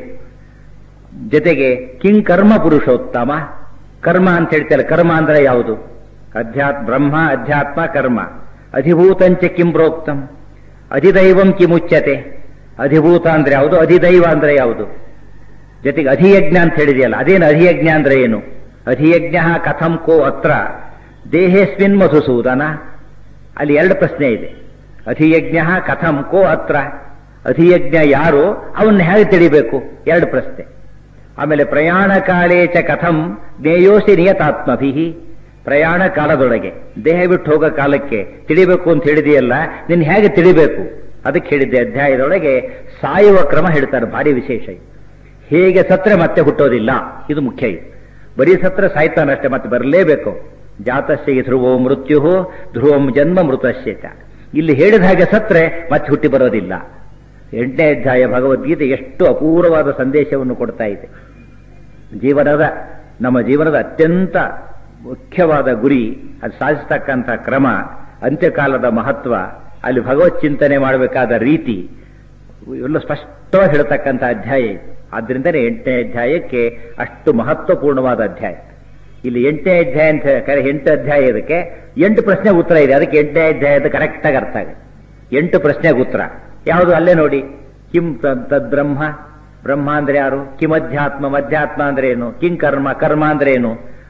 ಜೊತೆಗೆ ಕಿಂ ಕರ್ಮ ಪುರುಷೋತ್ತಮ ಕರ್ಮ ಅಂತ ಹೇಳ್ತೀಯಲ್ಲ ಕರ್ಮ ಅಂದ್ರೆ ಯಾವುದು ಅಧ್ಯಾತ್ ಬ್ರಹ್ಮ ಅಧ್ಯಾತ್ಮ ಕರ್ಮ ಅಧಿಭೂತಂಚ ಕಿಂ ಪ್ರೋಕ್ತಂ ಅಧಿದೈವಂ ಕಿಮುಚ್ಯತೆ ಅಧಿಭೂತ ಅಂದ್ರೆ ಯಾವುದು ಅಧಿದೈವ ಅಂದ್ರೆ ಯಾವುದು ಜೊತೆಗೆ ಅಧಿಯಜ್ಞ ಅಂತ ಹೇಳಿದೆಯಲ್ಲ ಅದೇನು ಅಧಿಯಜ್ಞ ಅಂದ್ರೆ ಏನು ಅಧಿಯಜ್ಞ ಕಥಂ ಕೋ ಅತ್ರ ದೇಹೇಸ್ಮಿನ್ ಮಧುಸೂದನ ಅಲ್ಲಿ ಎರಡು ಪ್ರಶ್ನೆ ಇದೆ ಅಧಿಯಜ್ಞ ಕಥಂ ಕೋ ಅತ್ರ ಅಧಿಯಜ್ಞ ಯಾರು ಅವನ್ನ ಹೇಗೆ ತಿಳಿಬೇಕು ಎರಡು ಪ್ರಶ್ನೆ ಆಮೇಲೆ ಪ್ರಯಾಣ ಕಾಲೇ ಚ ಕಥಂ ಜ್ಞೇಯೋಸಿ ನಿಯತಾತ್ಮಭಿ ಪ್ರಯಾಣ ಕಾಲದೊಳಗೆ ದೇಹ ಬಿಟ್ಟು ಹೋಗೋ ಕಾಲಕ್ಕೆ ತಿಳಿಬೇಕು ಅಂತ ಹೇಳಿದೆಯಲ್ಲ ನಿನ್ನ ಹೇಗೆ ತಿಳಿಬೇಕು ಅದಕ್ಕೆ ಹೇಳಿದ್ದೆ ಅಧ್ಯಾಯದೊಳಗೆ ಸಾಯುವ ಕ್ರಮ ಹೇಳ್ತಾರೆ ಭಾರಿ ವಿಶೇಷ ಇದು ಹೇಗೆ ಸತ್ರೆ ಮತ್ತೆ ಹುಟ್ಟೋದಿಲ್ಲ ಇದು ಮುಖ್ಯ ಇದು ಬರೀ ಸತ್ರ ಸಾಯ್ತಾನಷ್ಟೇ ಮತ್ತೆ ಬರಲೇಬೇಕು ಜಾತಸ್ಯ ಧ್ರುವೋ ಮೃತ್ಯು ಧ್ರುವಂ ಜನ್ಮ ಮೃತಸ್ಯ ಚ ಇಲ್ಲಿ ಹೇಳಿದ ಹಾಗೆ ಸತ್ರೆ ಮತ್ತೆ ಹುಟ್ಟಿ ಬರೋದಿಲ್ಲ ಎಂಟನೇ ಅಧ್ಯಾಯ ಭಗವದ್ಗೀತೆ ಎಷ್ಟು ಅಪೂರ್ವವಾದ ಸಂದೇಶವನ್ನು ಕೊಡ್ತಾ ಇದೆ ಜೀವನದ ನಮ್ಮ ಜೀವನದ ಅತ್ಯಂತ ಮುಖ್ಯವಾದ ಗುರಿ ಅದು ಸಾಧಿಸ್ತಕ್ಕಂಥ ಕ್ರಮ ಅಂತ್ಯಕಾಲದ ಮಹತ್ವ ಅಲ್ಲಿ ಭಗವತ್ ಚಿಂತನೆ ಮಾಡಬೇಕಾದ ರೀತಿ ಎಲ್ಲ ಸ್ಪಷ್ಟವಾಗಿ ಹೇಳ್ತಕ್ಕಂಥ ಅಧ್ಯಾಯ ಇದು ಆದ್ರಿಂದಲೇ ಎಂಟನೇ ಅಧ್ಯಾಯಕ್ಕೆ ಅಷ್ಟು ಮಹತ್ವಪೂರ್ಣವಾದ ಅಧ್ಯಾಯ ಇಲ್ಲಿ ಎಂಟನೇ ಅಧ್ಯಾಯ ಅಂತ ಕರೆ ಎಂಟು ಅಧ್ಯಾಯ ಇದಕ್ಕೆ ಎಂಟು ಪ್ರಶ್ನೆ ಉತ್ತರ ಇದೆ ಅದಕ್ಕೆ ಎಂಟನೇ ಅಧ್ಯಾಯದ ಕರೆಕ್ಟ್ ಆಗಿ ಅರ್ಥ ಆಗುತ್ತೆ ಎಂಟು ಪ್ರಶ್ನೆಗೆ ಉತ್ತರ ಯಾವುದು ಅಲ್ಲೇ ನೋಡಿ ಕಿಂ ತದ್ ಬ್ರಹ್ಮ ಬ್ರಹ್ಮ ಅಂದ್ರೆ ಯಾರು ಕಿಂ ಅಧ್ಯಾತ್ಮ ಅಧ್ಯಾತ್ಮ ಅಂದ್ರೆ ಏನು ಕಿಂ ಕರ್ಮ ಕರ್ಮ ಅಂದ್ರೆ ಏನು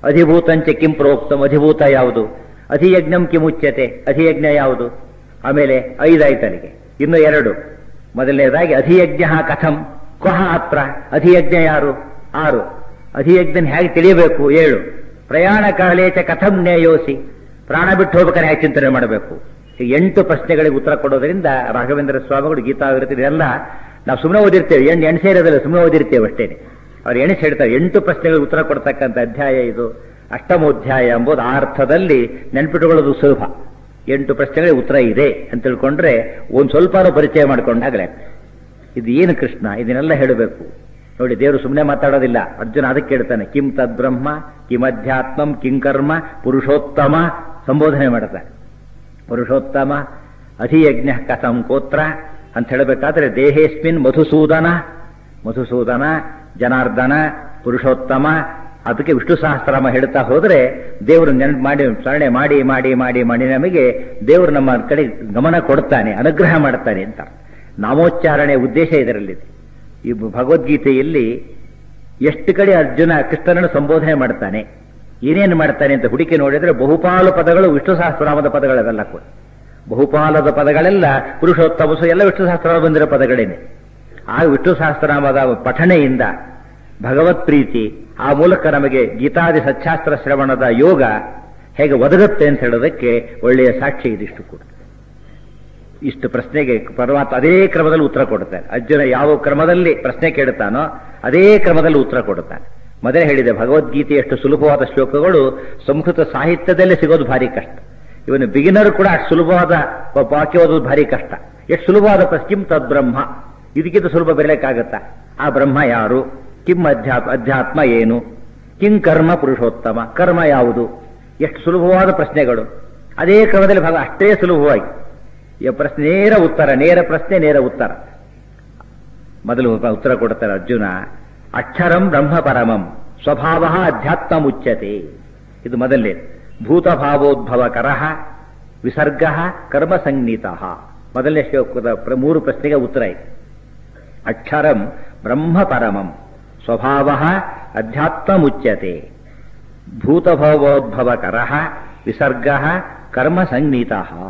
ಅಧಿಭೂತಂಚ ಕಿಂ ಪ್ರೋಕ್ತಂ ಅಧಿಭೂತ ಯಾವುದು ಅಧಿಯಜ್ಞಂ ಕಿಮುಚ್ಯತೆ ಅಧಿಯಜ್ಞ ಯಾವುದು ಆಮೇಲೆ ಐದಾಯ್ತು ಅಲ್ಲಿಗೆ ಇನ್ನು ಎರಡು ಮೊದಲನೇದಾಗಿ ಅಧಿಯಜ್ಞ ಕಥಂ ಕ್ವಹ ಅತ್ರ ಅಧಿಯಜ್ಞ ಯಾರು ಆರು ಅಧಿಯಜ್ಞನ್ ಹೇಗೆ ತಿಳಿಯಬೇಕು ಏಳು ಪ್ರಯಾಣ ಕಾಲೇಚ ಕಥಂ ನ್ಯಾಯೋಸಿ ಪ್ರಾಣ ಬಿಟ್ಟು ಹೋಗ್ಬೇಕಾದ್ರೆ ಹೇಗೆ ಚಿಂತನೆ ಮಾಡಬೇಕು ಈ ಎಂಟು ಪ್ರಶ್ನೆಗಳಿಗೆ ಉತ್ತರ ಕೊಡೋದ್ರಿಂದ ರಾಘವೇಂದ್ರ ಸ್ವಾಮಿಗಳು ಗೀತಾವಿರತಿ ಇದೆಲ್ಲ ನಾವು ಸುಮ್ಮನೆ ಓದಿರ್ತೇವೆ ಎಣ್ಣು ಎಣಸೆ ಇರೋದಿಲ್ಲ ಸುಮ್ಮನೆ ಓದಿರ್ತೇವೆ ಅಷ್ಟೇನೆ ಅವ್ರು ಎಣಿಸಿ ಹೇಳ್ತಾರೆ ಎಂಟು ಪ್ರಶ್ನೆಗಳಿಗೆ ಉತ್ತರ ಕೊಡ್ತಕ್ಕಂಥ ಅಧ್ಯಾಯ ಇದು ಅಷ್ಟಮೋಧ್ಯಾಯ ಎಂಬುದು ಆ ಅರ್ಥದಲ್ಲಿ ನೆನ್ಪಿಟ್ಟುಕೊಳ್ಳೋದು ಸುಲಭ ಎಂಟು ಪ್ರಶ್ನೆಗಳಿಗೆ ಉತ್ತರ ಇದೆ ಅಂತ ತಿಳ್ಕೊಂಡ್ರೆ ಒಂದು ಸ್ವಲ್ಪ ಪರಿಚಯ ಮಾಡ್ಕೊಂಡಾಗಲೇ ಇದು ಏನು ಕೃಷ್ಣ ಇದನ್ನೆಲ್ಲ ಹೇಳಬೇಕು ನೋಡಿ ದೇವರು ಸುಮ್ಮನೆ ಮಾತಾಡೋದಿಲ್ಲ ಅರ್ಜುನ ಅದಕ್ಕೆ ಹೇಳ್ತಾನೆ ಕಿಂ ತದ್ಬ್ರಹ್ಮ ಕಿಂ ಅಧ್ಯಾತ್ಮಂ ಕಿಂ ಕರ್ಮ ಪುರುಷೋತ್ತಮ ಸಂಬೋಧನೆ ಮಾಡ್ತಾರೆ ಪುರುಷೋತ್ತಮ ಅಧಿಯಜ್ಞ ಕಥಂ ಕೋತ್ರ ಅಂತ ಹೇಳಬೇಕಾದ್ರೆ ದೇಹೇಸ್ಮಿನ್ ಮಧುಸೂದನ ಮಧುಸೂದನ ಜನಾರ್ದನ ಪುರುಷೋತ್ತಮ ಅದಕ್ಕೆ ವಿಷ್ಣು ಸಹಸ್ರನಾಮ ಹೇಳ್ತಾ ಹೋದ್ರೆ ದೇವರು ನೆನಪು ಮಾಡಿ ಸ್ಮರಣೆ ಮಾಡಿ ಮಾಡಿ ಮಾಡಿ ಮಾಡಿ ನಮಗೆ ದೇವರು ನಮ್ಮ ಕಡೆ ಗಮನ ಕೊಡ್ತಾನೆ ಅನುಗ್ರಹ ಮಾಡ್ತಾನೆ ಅಂತ ನಾಮೋಚ್ಚಾರಣೆ ಉದ್ದೇಶ ಇದರಲ್ಲಿದೆ ಈ ಭಗವದ್ಗೀತೆಯಲ್ಲಿ ಎಷ್ಟು ಕಡೆ ಅರ್ಜುನ ಕೃಷ್ಣನನ್ನು ಸಂಬೋಧನೆ ಮಾಡ್ತಾನೆ ಏನೇನು ಮಾಡ್ತಾನೆ ಅಂತ ಹುಡುಕಿ ನೋಡಿದ್ರೆ ಬಹುಪಾಲು ಪದಗಳು ವಿಷ್ಣು ಸಹಸ್ರನಾಮದ ಪದಗಳವೆಲ್ಲ ಕೂಡ ಬಹುಪಾಲದ ಪದಗಳೆಲ್ಲ ಪುರುಷೋತ್ತಮಸು ಎಲ್ಲ ವಿಷ್ಣು ಸಹಸ್ರನಾಮ ಬಂದಿರೋ ಪದಗಳೇನೆ ಆ ವಿಷ್ಣು ಸಹಸ್ರನಾಮದ ಪಠಣೆಯಿಂದ ಭಗವತ್ ಪ್ರೀತಿ ಆ ಮೂಲಕ ನಮಗೆ ಗೀತಾದಿ ಸಚ್ಚಾಸ್ತ್ರ ಶ್ರವಣದ ಯೋಗ ಹೇಗೆ ಒದಗುತ್ತೆ ಅಂತ ಹೇಳೋದಕ್ಕೆ ಒಳ್ಳೆಯ ಸಾಕ್ಷಿ ಇದಿಷ್ಟು ಕೂಡ ಇಷ್ಟು ಪ್ರಶ್ನೆಗೆ ಪರಮಾತ್ಮ ಅದೇ ಕ್ರಮದಲ್ಲಿ ಉತ್ತರ ಕೊಡುತ್ತಾರೆ ಅರ್ಜುನ ಯಾವ ಕ್ರಮದಲ್ಲಿ ಪ್ರಶ್ನೆ ಕೇಳುತ್ತಾನೋ ಅದೇ ಕ್ರಮದಲ್ಲಿ ಉತ್ತರ ಕೊಡುತ್ತಾನೆ ಮೊದಲೇ ಹೇಳಿದೆ ಭಗವದ್ಗೀತೆಯಷ್ಟು ಸುಲಭವಾದ ಶ್ಲೋಕಗಳು ಸಂಸ್ಕೃತ ಸಾಹಿತ್ಯದಲ್ಲೇ ಸಿಗೋದು ಭಾರಿ ಕಷ್ಟ ಇವನು ಬಿಗಿನರ್ ಕೂಡ ಅಷ್ಟು ಸುಲಭವಾದ ವಾಕ್ಯ ಓದೋದು ಭಾರಿ ಕಷ್ಟ ಎಷ್ಟು ಸುಲಭವಾದ ಪ್ರಶ್ನೆ ಕಿಂ ತದ್ಬ್ರಹ್ಮ ಇದಕ್ಕಿಂತ ಸುಲಭ ಬರಲಿಕ್ಕಾಗತ್ತಾ ಆ ಬ್ರಹ್ಮ ಯಾರು ಕಿಂ ಅಧ್ಯಾತ್ಮ ಅಧ್ಯಾತ್ಮ ಏನು ಕಿಂ ಕರ್ಮ ಪುರುಷೋತ್ತಮ ಕರ್ಮ ಯಾವುದು ಎಷ್ಟು ಸುಲಭವಾದ ಪ್ರಶ್ನೆಗಳು ಅದೇ ಕ್ರಮದಲ್ಲಿ ಭಾಗ ಅಷ್ಟೇ ಸುಲಭವಾಗಿ ಈ ಪ್ರಶ್ನೆ ನೇರ ಉತ್ತರ ನೇರ ಪ್ರಶ್ನೆ ನೇರ ಉತ್ತರ ಮೊದಲು ಉತ್ತರ ಕೊಡ್ತಾರೆ ಅರ್ಜುನ ಅಕ್ಷರಂ ಬ್ರಹ್ಮ ಪರಮಂ ಸ್ವಭಾವ ಅಧ್ಯಾತ್ಮ ಮುಚ್ಚತೆ ಇದು ಮೊದಲನೇ ಭೂತಭಾವೋದ್ಭವ ಕರಹ ವಿಸರ್ಗ ಕರ್ಮ ಸಂಗೀತ ಮೊದಲನೇ ಶ್ಲೋಕದ ಮೂರು ಪ್ರಶ್ನೆಗೆ ಉತ್ತರ ಇದೆ ಅಕ್ಷರಂ ಬ್ರಹ್ಮ ಪರಮಂ ಸ್ವಭಾವ ಅಧ್ಯಾತ್ಮ ಮುಚ್ಯತೆ ಭೂತಭಾವೋದ್ಭವ ಕರಹ ವಿಸರ್ಗ ಕರ್ಮ ಸಂಗೀತ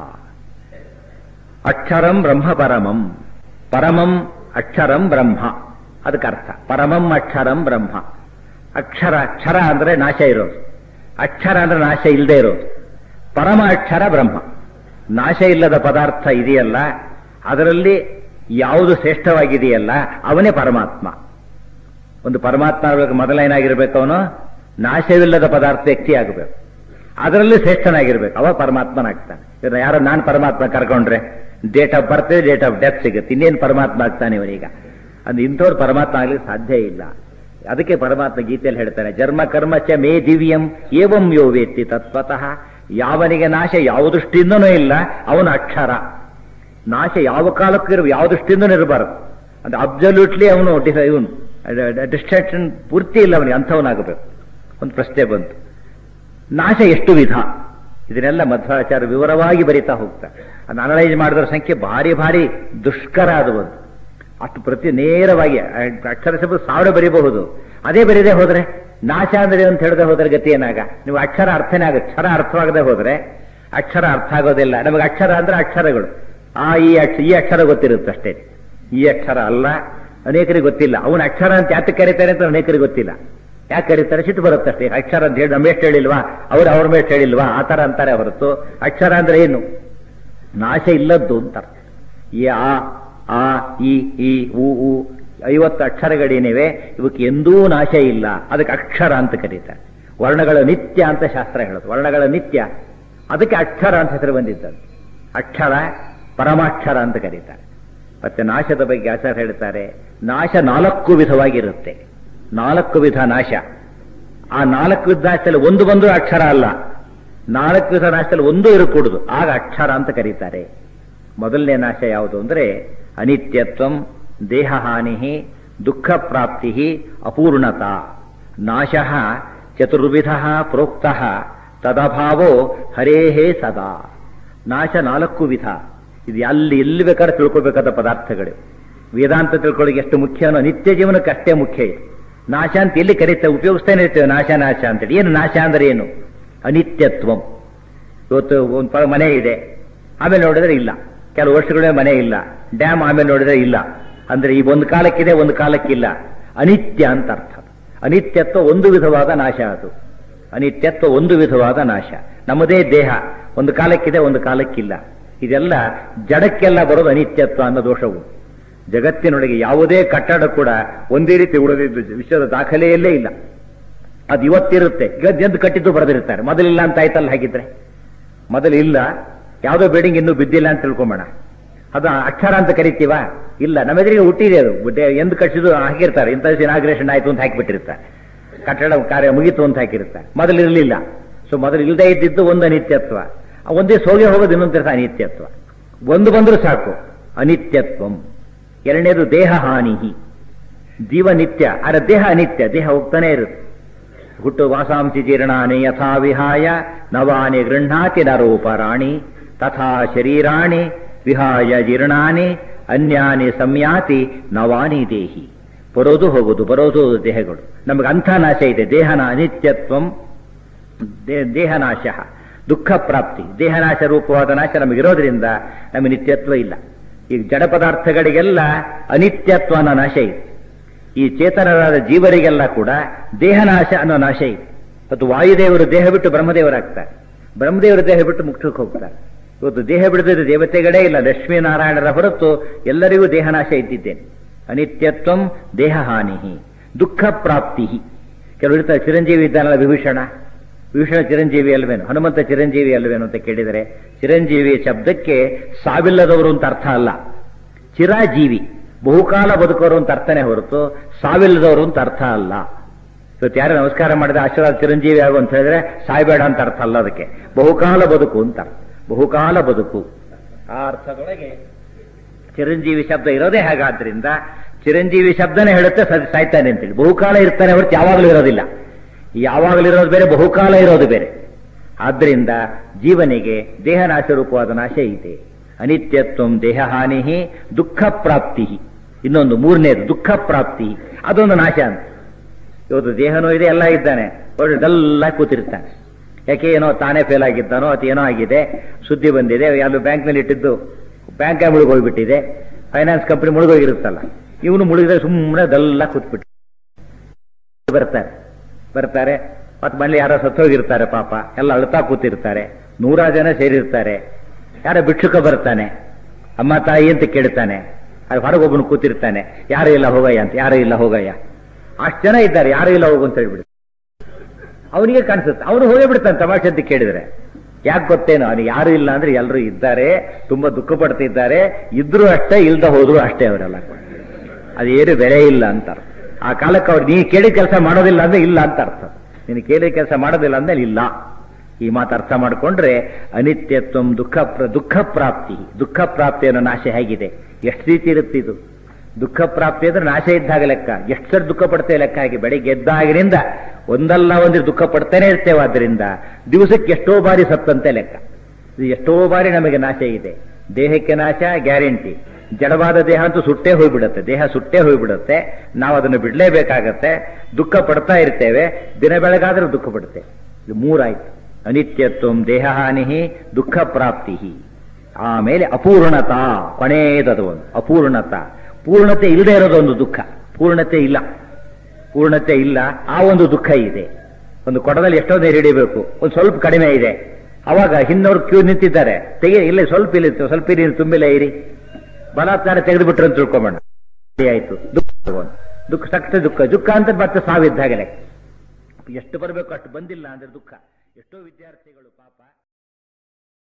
ಅಕ್ಷರಂ ಬ್ರಹ್ಮ ಪರಮಂ ಪರಮಂ ಅಕ್ಷರಂ ಬ್ರಹ್ಮ ಅದಕ್ಕೆ ಅರ್ಥ ಪರಮಂ ಅಕ್ಷರಂ ಬ್ರಹ್ಮ ಅಕ್ಷರ ಅಕ್ಷರ ಅಂದ್ರೆ ನಾಶ ಇರೋದು ಅಕ್ಷರ ಅಂದ್ರೆ ನಾಶ ಇಲ್ಲದೆ ಇರೋದು ಪರಮ ಅಕ್ಷರ ಬ್ರಹ್ಮ ನಾಶ ಇಲ್ಲದ ಪದಾರ್ಥ ಇದೆಯಲ್ಲ ಅದರಲ್ಲಿ ಯಾವುದು ಶ್ರೇಷ್ಠವಾಗಿದೆಯಲ್ಲ ಅವನೇ ಪರಮಾತ್ಮ ಒಂದು ಪರಮಾತ್ಮ ಆಗಬೇಕು ಮೊದಲ ಏನಾಗಿರ್ಬೇಕು ಅವನು ನಾಶವಿಲ್ಲದ ಪದಾರ್ಥ ವ್ಯಕ್ತಿ ಆಗಬೇಕು ಅದರಲ್ಲಿ ಶ್ರೇಷ್ಠನಾಗಿರ್ಬೇಕು ಅವ ಪರಮಾತ್ಮನಾಗ್ತಾನೆ ಇವ್ರನ್ನ ಯಾರೋ ನಾನು ಪರಮಾತ್ಮ ಕರ್ಕೊಂಡ್ರೆ date of birth date of death ಸಿಗುತ್ತೆ ಇನ್ನೇನು ಪರಮಾತ್ಮ ಆಗ್ತಾನೆ ಇವನೀಗ ಅಂದ್ರೆ ಇಂಥವ್ರು ಪರಮಾತ್ಮ ಆಗ್ಲಿಕ್ಕೆ ಸಾಧ್ಯ ಇಲ್ಲ ಅದಕ್ಕೆ ಪರಮಾತ್ಮ ಗೀತೆಯಲ್ಲಿ ಹೇಳ್ತಾನೆ ಜನ್ಮ ಕರ್ಮ ಚ ಮೇ ದಿವ್ಯಂ ಏವಂ ಯೋ ವೇತ್ತಿ ತತ್ವತಃ ಯಾವನಿಗೆ ನಾಶ ಯಾವ ದೃಷ್ಟಿಯಿಂದನೂ ಇಲ್ಲ ಅವನು ಅಕ್ಷರ ನಾಶ ಯಾವ ಕಾಲಕ್ಕೂ ಇರುವ ಯಾವ ದೃಷ್ಟಿಯಿಂದನೂ ಇರಬಾರದು ಅಂದ್ರೆ ಅಬ್ಸಲ್ಯೂಟ್ಲಿ ಅವನು ಇವನು ಡಿಸ್ಟ್ರಾಕ್ಷನ್ ಪೂರ್ತಿ ಇಲ್ಲ ಅವನಿಗೆ ಅಂಥವನಾಗಬೇಕು ಒಂದು ಪ್ರಶ್ನೆ ಬಂತು ನಾಶ ಎಷ್ಟು ವಿಧ ಇದನ್ನೆಲ್ಲ ಮಧ್ವಾಚಾರ ವಿವರವಾಗಿ ಬರಿತಾ ಹೋಗ್ತಾರೆ ಅದನ್ನ ಅನಲೈಸ್ ಮಾಡಿದ್ರ ಸಂಖ್ಯೆ ಭಾರಿ ಭಾರಿ ದುಷ್ಕರ ಅದು ಒಂದು ಅಷ್ಟು ಪ್ರತಿ ನೇರವಾಗಿ ಅಕ್ಷರ ಶಬ್ದ ಸಾವಿರ ಬರೀಬಹುದು ಅದೇ ಬರೀದೇ ಹೋದ್ರೆ ನಾಶ ಅಂದ್ರೆ ಅಂತ ಹೇಳದೆ ಹೋದ್ರೆ ಗತಿ ಏನಾಗ ನೀವು ಅಕ್ಷರ ಅರ್ಥನೇ ಆಗ ಅಕ್ಷರ ಅರ್ಥವಾಗದೆ ಹೋದ್ರೆ ಅಕ್ಷರ ಅರ್ಥ ಆಗೋದಿಲ್ಲ ನಮಗೆ ಅಕ್ಷರ ಅಂದ್ರೆ ಅಕ್ಷರಗಳು ಆ ಈ ಅಕ್ಷ ಈ ಅಕ್ಷರ ಗೊತ್ತಿರುತ್ತೆ ಅಷ್ಟೇ ಈ ಅಕ್ಷರ ಅಲ್ಲ ಅನೇಕರಿಗೆ ಗೊತ್ತಿಲ್ಲ ಅವನ ಅಕ್ಷರ ಅಂತ ಯಾತಕ್ಕೆ ಕರೀತಾರೆ ಅಂತ ಅನೇಕರಿಗೆ ಗೊತ್ತಿಲ್ಲ ಯಾಕೆ ಕರೀತಾರೆ ಸಿಟ್ಟು ಬರುತ್ತೆ ಅಷ್ಟೇ ಅಕ್ಷರ ಅಂತ ಹೇಳಿ ನಮ್ಮ ಎಷ್ಟು ಹೇಳಿಲ್ವಾ ಅವ್ರು ಅವ್ರ ಮೇಲೆ ಹೇಳಿಲ್ವಾ ಆ ತರ ಅಂತಾರೆ ಹೊರತು ಅಕ್ಷರ ಅಂದ್ರೆ ಏನು ನಾಶ ಇಲ್ಲದ್ದು ಅಂತ ಈ ಆ ಆ ಈ ಈ ಉ ಉ ಐವತ್ತು ಅಕ್ಷರಗಳೇನಿವೆ ಇವಕ್ಕೆ ಎಂದೂ ನಾಶ ಇಲ್ಲ ಅದಕ್ಕೆ ಅಕ್ಷರ ಅಂತ ಕರೀತಾರೆ ವರ್ಣಗಳ ನಿತ್ಯ ಅಂತ ಶಾಸ್ತ್ರ ಹೇಳೋದು ವರ್ಣಗಳ ನಿತ್ಯ ಅದಕ್ಕೆ ಅಕ್ಷರ ಅಂತ ಹೆಸರು ಬಂದಿದ್ದದ್ದು ಅಕ್ಷರ ಪರಮಾಕ್ಷರ ಅಂತ ಕರೀತಾರೆ ಮತ್ತೆ ನಾಶದ ಬಗ್ಗೆ ಆಚಾರ ಹೇಳ್ತಾರೆ ನಾಶ ನಾಲ್ಕು ವಿಧವಾಗಿರುತ್ತೆ ನಾಲ್ಕು ವಿಧ ನಾಶ ಆ ನಾಲ್ಕು ವಿಧ ನಾಶದಲ್ಲಿ ಒಂದು ಬಂದು ಅಕ್ಷರ ಅಲ್ಲ ನಾಲ್ಕು ವಿಧ ನಾಶದಲ್ಲಿ ಒಂದು ಇರಕೂಡುದು ಆಗ ಅಕ್ಷರ ಅಂತ ಕರೀತಾರೆ ಮೊದಲನೇ ನಾಶ ಯಾವುದು ಅಂದ್ರೆ ಅನಿತ್ಯತ್ವಂ ದೇಹಹಾನಿ ದುಃಖ ಪ್ರಾಪ್ತಿ ಅಪೂರ್ಣತ ನಾಶ ಚತುರ್ವಿಧ ಪ್ರೋಕ್ತ ತದಭಾವೋ ಹರೇಹೇ ಸದಾ ನಾಶ ನಾಲ್ಕು ವಿಧ ಇದು ಅಲ್ಲಿ ಎಲ್ಲಿ ಬೇಕಾದ್ರೆ ತಿಳ್ಕೊಳ್ಬೇಕಾದ ಪದಾರ್ಥಗಳು ವೇದಾಂತ ತಿಳ್ಕೊಳ್ಳಿಕ್ಕೆ ಎಷ್ಟು ಮುಖ್ಯನೋ ನಿತ್ಯ ಜೀವನಕ್ಕೆ ಅಷ್ಟೇ ಮುಖ್ಯ ಇದೆ ನಾಶ ಅಂತ ಎಲ್ಲಿ ಕರೀತೇವೆ ಉಪಯೋಗಿಸ್ತಾನೆ ಇರ್ತೇವೆ ನಾಶ ನಾಶ ಅಂತೇಳಿ ಏನು ನಾಶ ಅಂದ್ರೆ ಏನು ಅನಿತ್ಯತ್ವಂ ಇವತ್ತು ಒಂದು ಪ- ಮನೆ ಇದೆ ಆಮೇಲೆ ನೋಡಿದ್ರೆ ಇಲ್ಲ ಕೆಲವು ವರ್ಷಗಳೇ ಮನೆ ಇಲ್ಲ ಡ್ಯಾಮ್ ಆಮೇಲೆ ನೋಡಿದ್ರೆ ಇಲ್ಲ ಅಂದ್ರೆ ಈ ಒಂದು ಕಾಲಕ್ಕಿದೆ ಒಂದು ಕಾಲಕ್ಕಿಲ್ಲ ಅನಿತ್ಯ ಅಂತ ಅರ್ಥ ಅನಿತ್ಯತ್ವ ಒಂದು ವಿಧವಾದ ನಾಶ ಅದು ಅನಿತ್ಯತ್ವ ಒಂದು ವಿಧವಾದ ನಾಶ ನಮ್ಮದೇ ದೇಹ ಒಂದು ಕಾಲಕ್ಕಿದೆ ಒಂದು ಕಾಲಕ್ಕಿಲ್ಲ ಇದೆಲ್ಲ ಜಡಕ್ಕೆಲ್ಲ ಬರೋದು ಅನಿತ್ಯತ್ವ ಅನ್ನೋ ದೋಷವು ಜಗತ್ತಿನೊಳಗೆ ಯಾವುದೇ ಕಟ್ಟಡ ಕೂಡ ಒಂದೇ ರೀತಿ ಉಳಿದಿದ್ದು ವಿಶ್ವದ ದಾಖಲೆಯಲ್ಲೇ ಇಲ್ಲ ಅದು ಇವತ್ತಿರುತ್ತೆ ಈಗ ಎಂದು ಕಟ್ಟಿದ್ದು ಬರೆದಿರ್ತಾರೆ ಮೊದಲಿಲ್ಲ ಅಂತ ಆಯ್ತಲ್ಲ ಹಾಗಿದ್ರೆ ಮೊದಲು ಇಲ್ಲ ಯಾವುದೋ ಬಿಲ್ಡಿಂಗ್ ಇನ್ನೂ ಬಿದ್ದಿಲ್ಲ ಅಂತ ತಿಳ್ಕೊಂಬೋಣ ಅದು ಅಕ್ಷರ ಅಂತ ಕರಿತೀವ ಇಲ್ಲ ನಮ್ಮ ಎದುರಿಗೆ ಹುಟ್ಟಿದೆ ಅದು ಬುಡ್ಡೆ- ಎಂದು ಕಟ್ಟಿಸಿದ್ದು ಹಾಕಿರ್ತಾರೆ ಇಂಥ ಇನಾಗ್ರೇಷನ್ ಆಯ್ತು ಅಂತ ಹಾಕಿಬಿಟ್ಟಿರ್ತಾರೆ ಕಟ್ಟಡ ಕಾರ್ಯ ಮುಗೀತು ಅಂತ ಹಾಕಿರ್ತಾರೆ ಮೊದಲು ಇರಲಿಲ್ಲ ಸೊ ಮೊದಲು ಇಲ್ಲದೆ ಇದ್ದಿದ್ದು ಒಂದು ಅನಿತ್ಯತ್ವ ಆ ಒಂದೇ ಸೋಗೆ ಹೋಗೋದು ಇನ್ನೊಂದು ತರ ಅನಿತ್ಯತ್ವ ಒಂದು ಬಂದರೂ ಸಾಕು ಅನಿತ್ಯತ್ವಂ ಎರಡನೇದು ದೇಹ ಹಾನಿ ಜೀವ ನಿತ್ಯ ಆದರೆ ದೇಹ ಅನಿತ್ಯ ದೇಹ ಹೋಗ್ತಾನೆ ಇರುತ್ತೆ ಹುಟ್ಟು ವಾಸಾಂಸಿ ಜೀರ್ಣಾನಿ ಯಥಾ ವಿಹಾಯ ನವಾನಿ ಗೃಹ್ಣಾತಿ ನರೋಪರಾಣಿ ತಥಾ ಶರೀರಾಣಿ ವಿಹಾಯ ಜೀರ್ಣಾನಿ ಅನ್ಯಾನಿ ಸಂಯಾತಿ ನವಾನಿ ದೇಹಿ ಬರೋದು ಹೋಗುದು ಬರೋದು ಹೋಗುದು ದೇಹಗಳು ನಮಗೆ ಅಂಥ ನಾಶ ಇದೆ ದೇಹನ ಅನಿತ್ಯತ್ವಂ ದೇ- ದೇಹನಾಶ ದುಃಖ ಪ್ರಾಪ್ತಿ ದೇಹನಾಶ ರೂಪವಾದ ನಾಶ ನಮಗಿರೋದ್ರಿಂದ ನಮಗೆ ನಿತ್ಯತ್ವ ಇಲ್ಲ ಈಗ ಜಡ ಪದಾರ್ಥಗಳಿಗೆಲ್ಲ ಅನಿತ್ಯತ್ವ ಅನ್ನೋ ನಾಶ ಇದೆ ಈ ಚೇತನರಾದ ಜೀವರಿಗೆಲ್ಲ ಕೂಡ ದೇಹನಾಶ ಅನ್ನೋ ನಾಶ ಇದೆ ಮತ್ತು ವಾಯುದೇವರು ದೇಹ ಬಿಟ್ಟು ಬ್ರಹ್ಮದೇವರಾಗ್ತಾರೆ ಬ್ರಹ್ಮದೇವರು ದೇಹ ಬಿಟ್ಟು ಮುಕ್ತಕ್ಕೆ ಹೋಗ್ತಾರೆ ಇವತ್ತು ದೇಹ ಬಿಡದಿದ್ದ ದೇವತೆಗಳೇ ಇಲ್ಲ ಲಕ್ಷ್ಮೀನಾರಾಯಣರ ಹೊರತು ಎಲ್ಲರಿಗೂ ದೇಹನಾಶ ಇದ್ದಿದ್ದೇನೆ ಅನಿತ್ಯತ್ವಂ ದೇಹ ಹಾನಿ ದುಃಖ ಪ್ರಾಪ್ತಿ ಕೆಲವರು ಇರ್ತಾರೆ ಚಿರಂಜೀವಿ ಇದ್ದಾನಲ್ಲ ವಿಭೀಷಣ ವಿಭೀಷಣ ಚಿರಂಜೀವಿ ಅಲ್ವೇನು ಹನುಮಂತ ಚಿರಂಜೀವಿ ಅಲ್ವೇನು ಅಂತ ಕೇಳಿದರೆ ಚಿರಂಜೀವಿ ಶಬ್ದಕ್ಕೆ ಸಾವಿಲ್ಲದವರು ಅಂತ ಅರ್ಥ ಅಲ್ಲ ಚಿರಾಜೀವಿ ಬಹುಕಾಲ ಬದುಕೋರು ಅಂತ ಅರ್ಥನೇ ಹೊರತು ಸಾವಿಲ್ಲದವರು ಅಂತ ಅರ್ಥ ಅಲ್ಲ ಇವತ್ತು ಯಾರು ನಮಸ್ಕಾರ ಮಾಡಿದ ಆಶೀರ್ವಾದ ಚಿರಂಜೀವಿ ಆಗು ಅಂತ ಹೇಳಿದ್ರೆ ಸಾಯ್ಬೇಡ ಅಂತ ಅರ್ಥ ಅಲ್ಲ ಅದಕ್ಕೆ ಬಹುಕಾಲ ಬದುಕು ಅಂತ ಅರ್ಥ. ಬಹುಕಾಲ ಬದುಕು ಆ ಅರ್ಥದೊಳಗೆ ಚಿರಂಜೀವಿ ಶಬ್ದ ಇರೋದೇ ಹಾಗಾದ್ರಿಂದ ಚಿರಂಜೀವಿ ಶಬ್ದನೇ ಹೇಳುತ್ತೆ ಸದ್- ಸಾಯ್ತಾನೆ ಅಂತೇಳಿ ಬಹುಕಾಲ ಇರ್ತಾನೆ ಹೊರತು ಯಾವಾಗಲೂ ಇರೋದಿಲ್ಲ ಯಾವಾಗಲೂ ಇರೋದು ಬೇರೆ ಬಹುಕಾಲ ಇರೋದು ಬೇರೆ ಆದ್ರಿಂದ ಜೀವನಿಗೆ ದೇಹನಾಶ ರೂಪವಾದ ನಾಶ ಇದೆ ಅನಿತ್ಯತ್ವಂ ದೇಹ ಹಾನಿ ದುಃಖ ಪ್ರಾಪ್ತಿ ಇನ್ನೊಂದು ಮೂರನೇದು ದುಃಖ ಪ್ರಾಪ್ತಿ ಅದೊಂದು ನಾಶ ಅಂತ ಇವತ್ತು ದೇಹನೂ ಇದೆ ಎಲ್ಲ ಇದ್ದಾನೆ ಒಳ್ಳೆದೆಲ್ಲ ಕೂತಿರ್ತಾನೆ ಯಾಕೆ ಏನೋ ತಾನೇ ಫೇಲ್ ಆಗಿದ್ದಾನೋ ಅಥವಾ ಏನೋ ಆಗಿದೆ ಸುದ್ದಿ ಬಂದಿದೆ ಯಾರು ಬ್ಯಾಂಕ್ನಲ್ಲಿ ಇಟ್ಟಿದ್ದು ಬ್ಯಾಂಕ್ ಮುಳುಗೋಗ್ಬಿಟ್ಟಿದೆ ಫೈನಾನ್ಸ್ ಕಂಪನಿ ಮುಳುಗೋಗಿರುತ್ತಲ್ಲ ಇವನು ಮುಳುಗಿದ್ರೆ ಸುಮ್ಮನೆ ಅದೆಲ್ಲ ಕೂತ್ಬಿಟ್ಟು ಬರ್ತಾರೆ ಬರ್ತಾರೆ ಮತ್ತೆ ಮನೇಲಿ ಯಾರೋ ಸತ್ತೋಗಿರ್ತಾರೆ ಪಾಪ ಎಲ್ಲ ಅಳ್ತಾ ಕೂತಿರ್ತಾರೆ ನೂರಾರು ಜನ ಸೇರಿರ್ತಾರೆ ಯಾರೋ ಭಿಕ್ಷುಕ ಬರ್ತಾನೆ ಅಮ್ಮ ತಾಯಿ ಅಂತ ಕೇಳ್ತಾನೆ ಅದು ಹೊರಗೊಬ್ಬನು ಕೂತಿರ್ತಾನೆ ಯಾರು ಇಲ್ಲ ಹೋಗಯ್ಯ ಅಂತ ಯಾರು ಇಲ್ಲ ಹೋಗಯ್ಯ ಅಷ್ಟು ಜನ ಇದ್ದಾರೆ ಯಾರು ಇಲ್ಲ ಹೋಗು ಅಂತ ಹೇಳ್ಬಿಡ್ತಾರೆ ಅವನಿಗೆ ಕಾಣಿಸುತ್ತೆ ಅವನು ಹೋಗೇ ಬಿಡ್ತಾನೆ ತಮಾಷೆ ಅಂತ ಕೇಳಿದ್ರೆ ಯಾಕೆ ಗೊತ್ತೇನೋ ಅವನಿಗೆ ಯಾರು ಇಲ್ಲ ಅಂದ್ರೆ ಎಲ್ಲರೂ ಇದ್ದಾರೆ ತುಂಬಾ ದುಃಖ ಪಡ್ತಿದ್ದಾರೆ ಇದ್ರು ಅಷ್ಟೇ ಇಲ್ದ ಹೋದ್ರು ಅಷ್ಟೇ ಅವರೆಲ್ಲ ಅದೇನು ಬೆಲೆ ಇಲ್ಲ ಅಂತ ಅರ್ಥ. ಆ ಕಾಲಕ್ಕೆ ಅವ್ರು ನೀ ಕೇಳಿ ಕೆಲಸ ಮಾಡೋದಿಲ್ಲ ಅಂದ್ರೆ ಇಲ್ಲ ಅಂತ ಅರ್ಥ ನೀನು ಕೇಳಿ ಕೆಲಸ ಮಾಡೋದಿಲ್ಲ ಅಂದ್ರೆ ಇಲ್ಲ ಈ ಮಾತು ಅರ್ಥ ಮಾಡಿಕೊಂಡ್ರೆ ಅನಿತ್ಯತ್ವ ದುಃಖ ಪ್ರ- ದುಃಖ ಪ್ರಾಪ್ತಿ ದುಃಖ ಪ್ರಾಪ್ತಿಯನ್ನು ನಾಶ ಹೇಗಿದೆ ಎಷ್ಟು ರೀತಿ ಇರುತ್ತೆ ಇದು ದುಃಖ ಪ್ರಾಪ್ತಿ ಅಂದ್ರೆ ನಾಶ ಇದ್ದಾಗ ಲೆಕ್ಕ ಎಷ್ಟು ಸರಿ ದುಃಖ ಪಡ್ತೇವೆ ಲೆಕ್ಕ ಹಾಕಿ ಬೆಳಿಗ್ಗೆ ಎದ್ದಾಗಿನಿಂದ ಒಂದಲ್ಲ ಒಂದು ದುಃಖ ಪಡ್ತಾನೆ ಇರ್ತೇವೆ ಆದ್ರಿಂದ ದಿವಸಕ್ಕೆ ಎಷ್ಟೋ ಬಾರಿ ಸತ್ತಂತೆ ಲೆಕ್ಕ ಇದು ಎಷ್ಟೋ ಬಾರಿ ನಮಗೆ ನಾಶ ಇದೆ ದೇಹಕ್ಕೆ ನಾಶ ಗ್ಯಾರಂಟಿ ಜಡವಾದ ದೇಹ ಅಂತೂ ಸುಟ್ಟೇ ಹೋಗ್ಬಿಡುತ್ತೆ ದೇಹ ಸುಟ್ಟೇ ಹೋಗ್ಬಿಡುತ್ತೆ ನಾವು ಅದನ್ನು ಬಿಡಲೇಬೇಕಾಗತ್ತೆ ದುಃಖ ಪಡ್ತಾ ಇರ್ತೇವೆ ದಿನ ಬೆಳಗಾದ್ರೂ ದುಃಖ ಪಡುತ್ತೇವೆ ಇದು ಮೂರಾಯ್ತು ಅನಿತ್ಯತ್ವಂ ದೇಹ ಹಾನಿ ದುಃಖ ಪ್ರಾಪ್ತಿ ಆಮೇಲೆ ಅಪೂರ್ಣತಾ ಕೊನೆಯದದು ಒಂದು ಅಪೂರ್ಣತಾ ಪೂರ್ಣತೆ ಇಲ್ಲದೆ ಇರೋದೊಂದು ದುಃಖ ಪೂರ್ಣತೆ ಇಲ್ಲ ಪೂರ್ಣತೆ ಇಲ್ಲ ಆ ಒಂದು ದುಃಖ ಇದೆ ಒಂದು ಕೊಡದಲ್ಲಿ ಎಷ್ಟೋ ನೀರು ಹಿಡಿಬೇಕು ಒಂದು ಸ್ವಲ್ಪ ಕಡಿಮೆ ಇದೆ ಅವಾಗ ಹಿಂದವ್ರು ಕ್ಯೂ ನಿಂತಿದ್ದಾರೆ ತೆಗಿ ಇಲ್ಲ ಸ್ವಲ್ಪ ಇಲ್ಲಿ ಸ್ವಲ್ಪ ನೀರು ತುಂಬಿಲ್ಲ ಇರಿ ಬಲಾತ್ಕಾರ ತೆಗೆದು ಬಿಟ್ರು ಅಂತ ತಿಳ್ಕೊಂಬೋಣ ಆಯ್ತು ದುಃಖ ತಗೊಂಡು. ದುಃಖ ಸಕ್ತ ದುಃಖ ದುಃಖ ಅಂತ ಮತ್ತೆ ಸಾವಿದ್ದಾಗಲೇ ಎಷ್ಟು ಬರಬೇಕು ಅಷ್ಟು ಬಂದಿಲ್ಲ ಅಂದ್ರೆ ದುಃಖ ಎಷ್ಟೋ ವಿದ್ಯಾರ್ಥಿಗಳು ಪಾಪ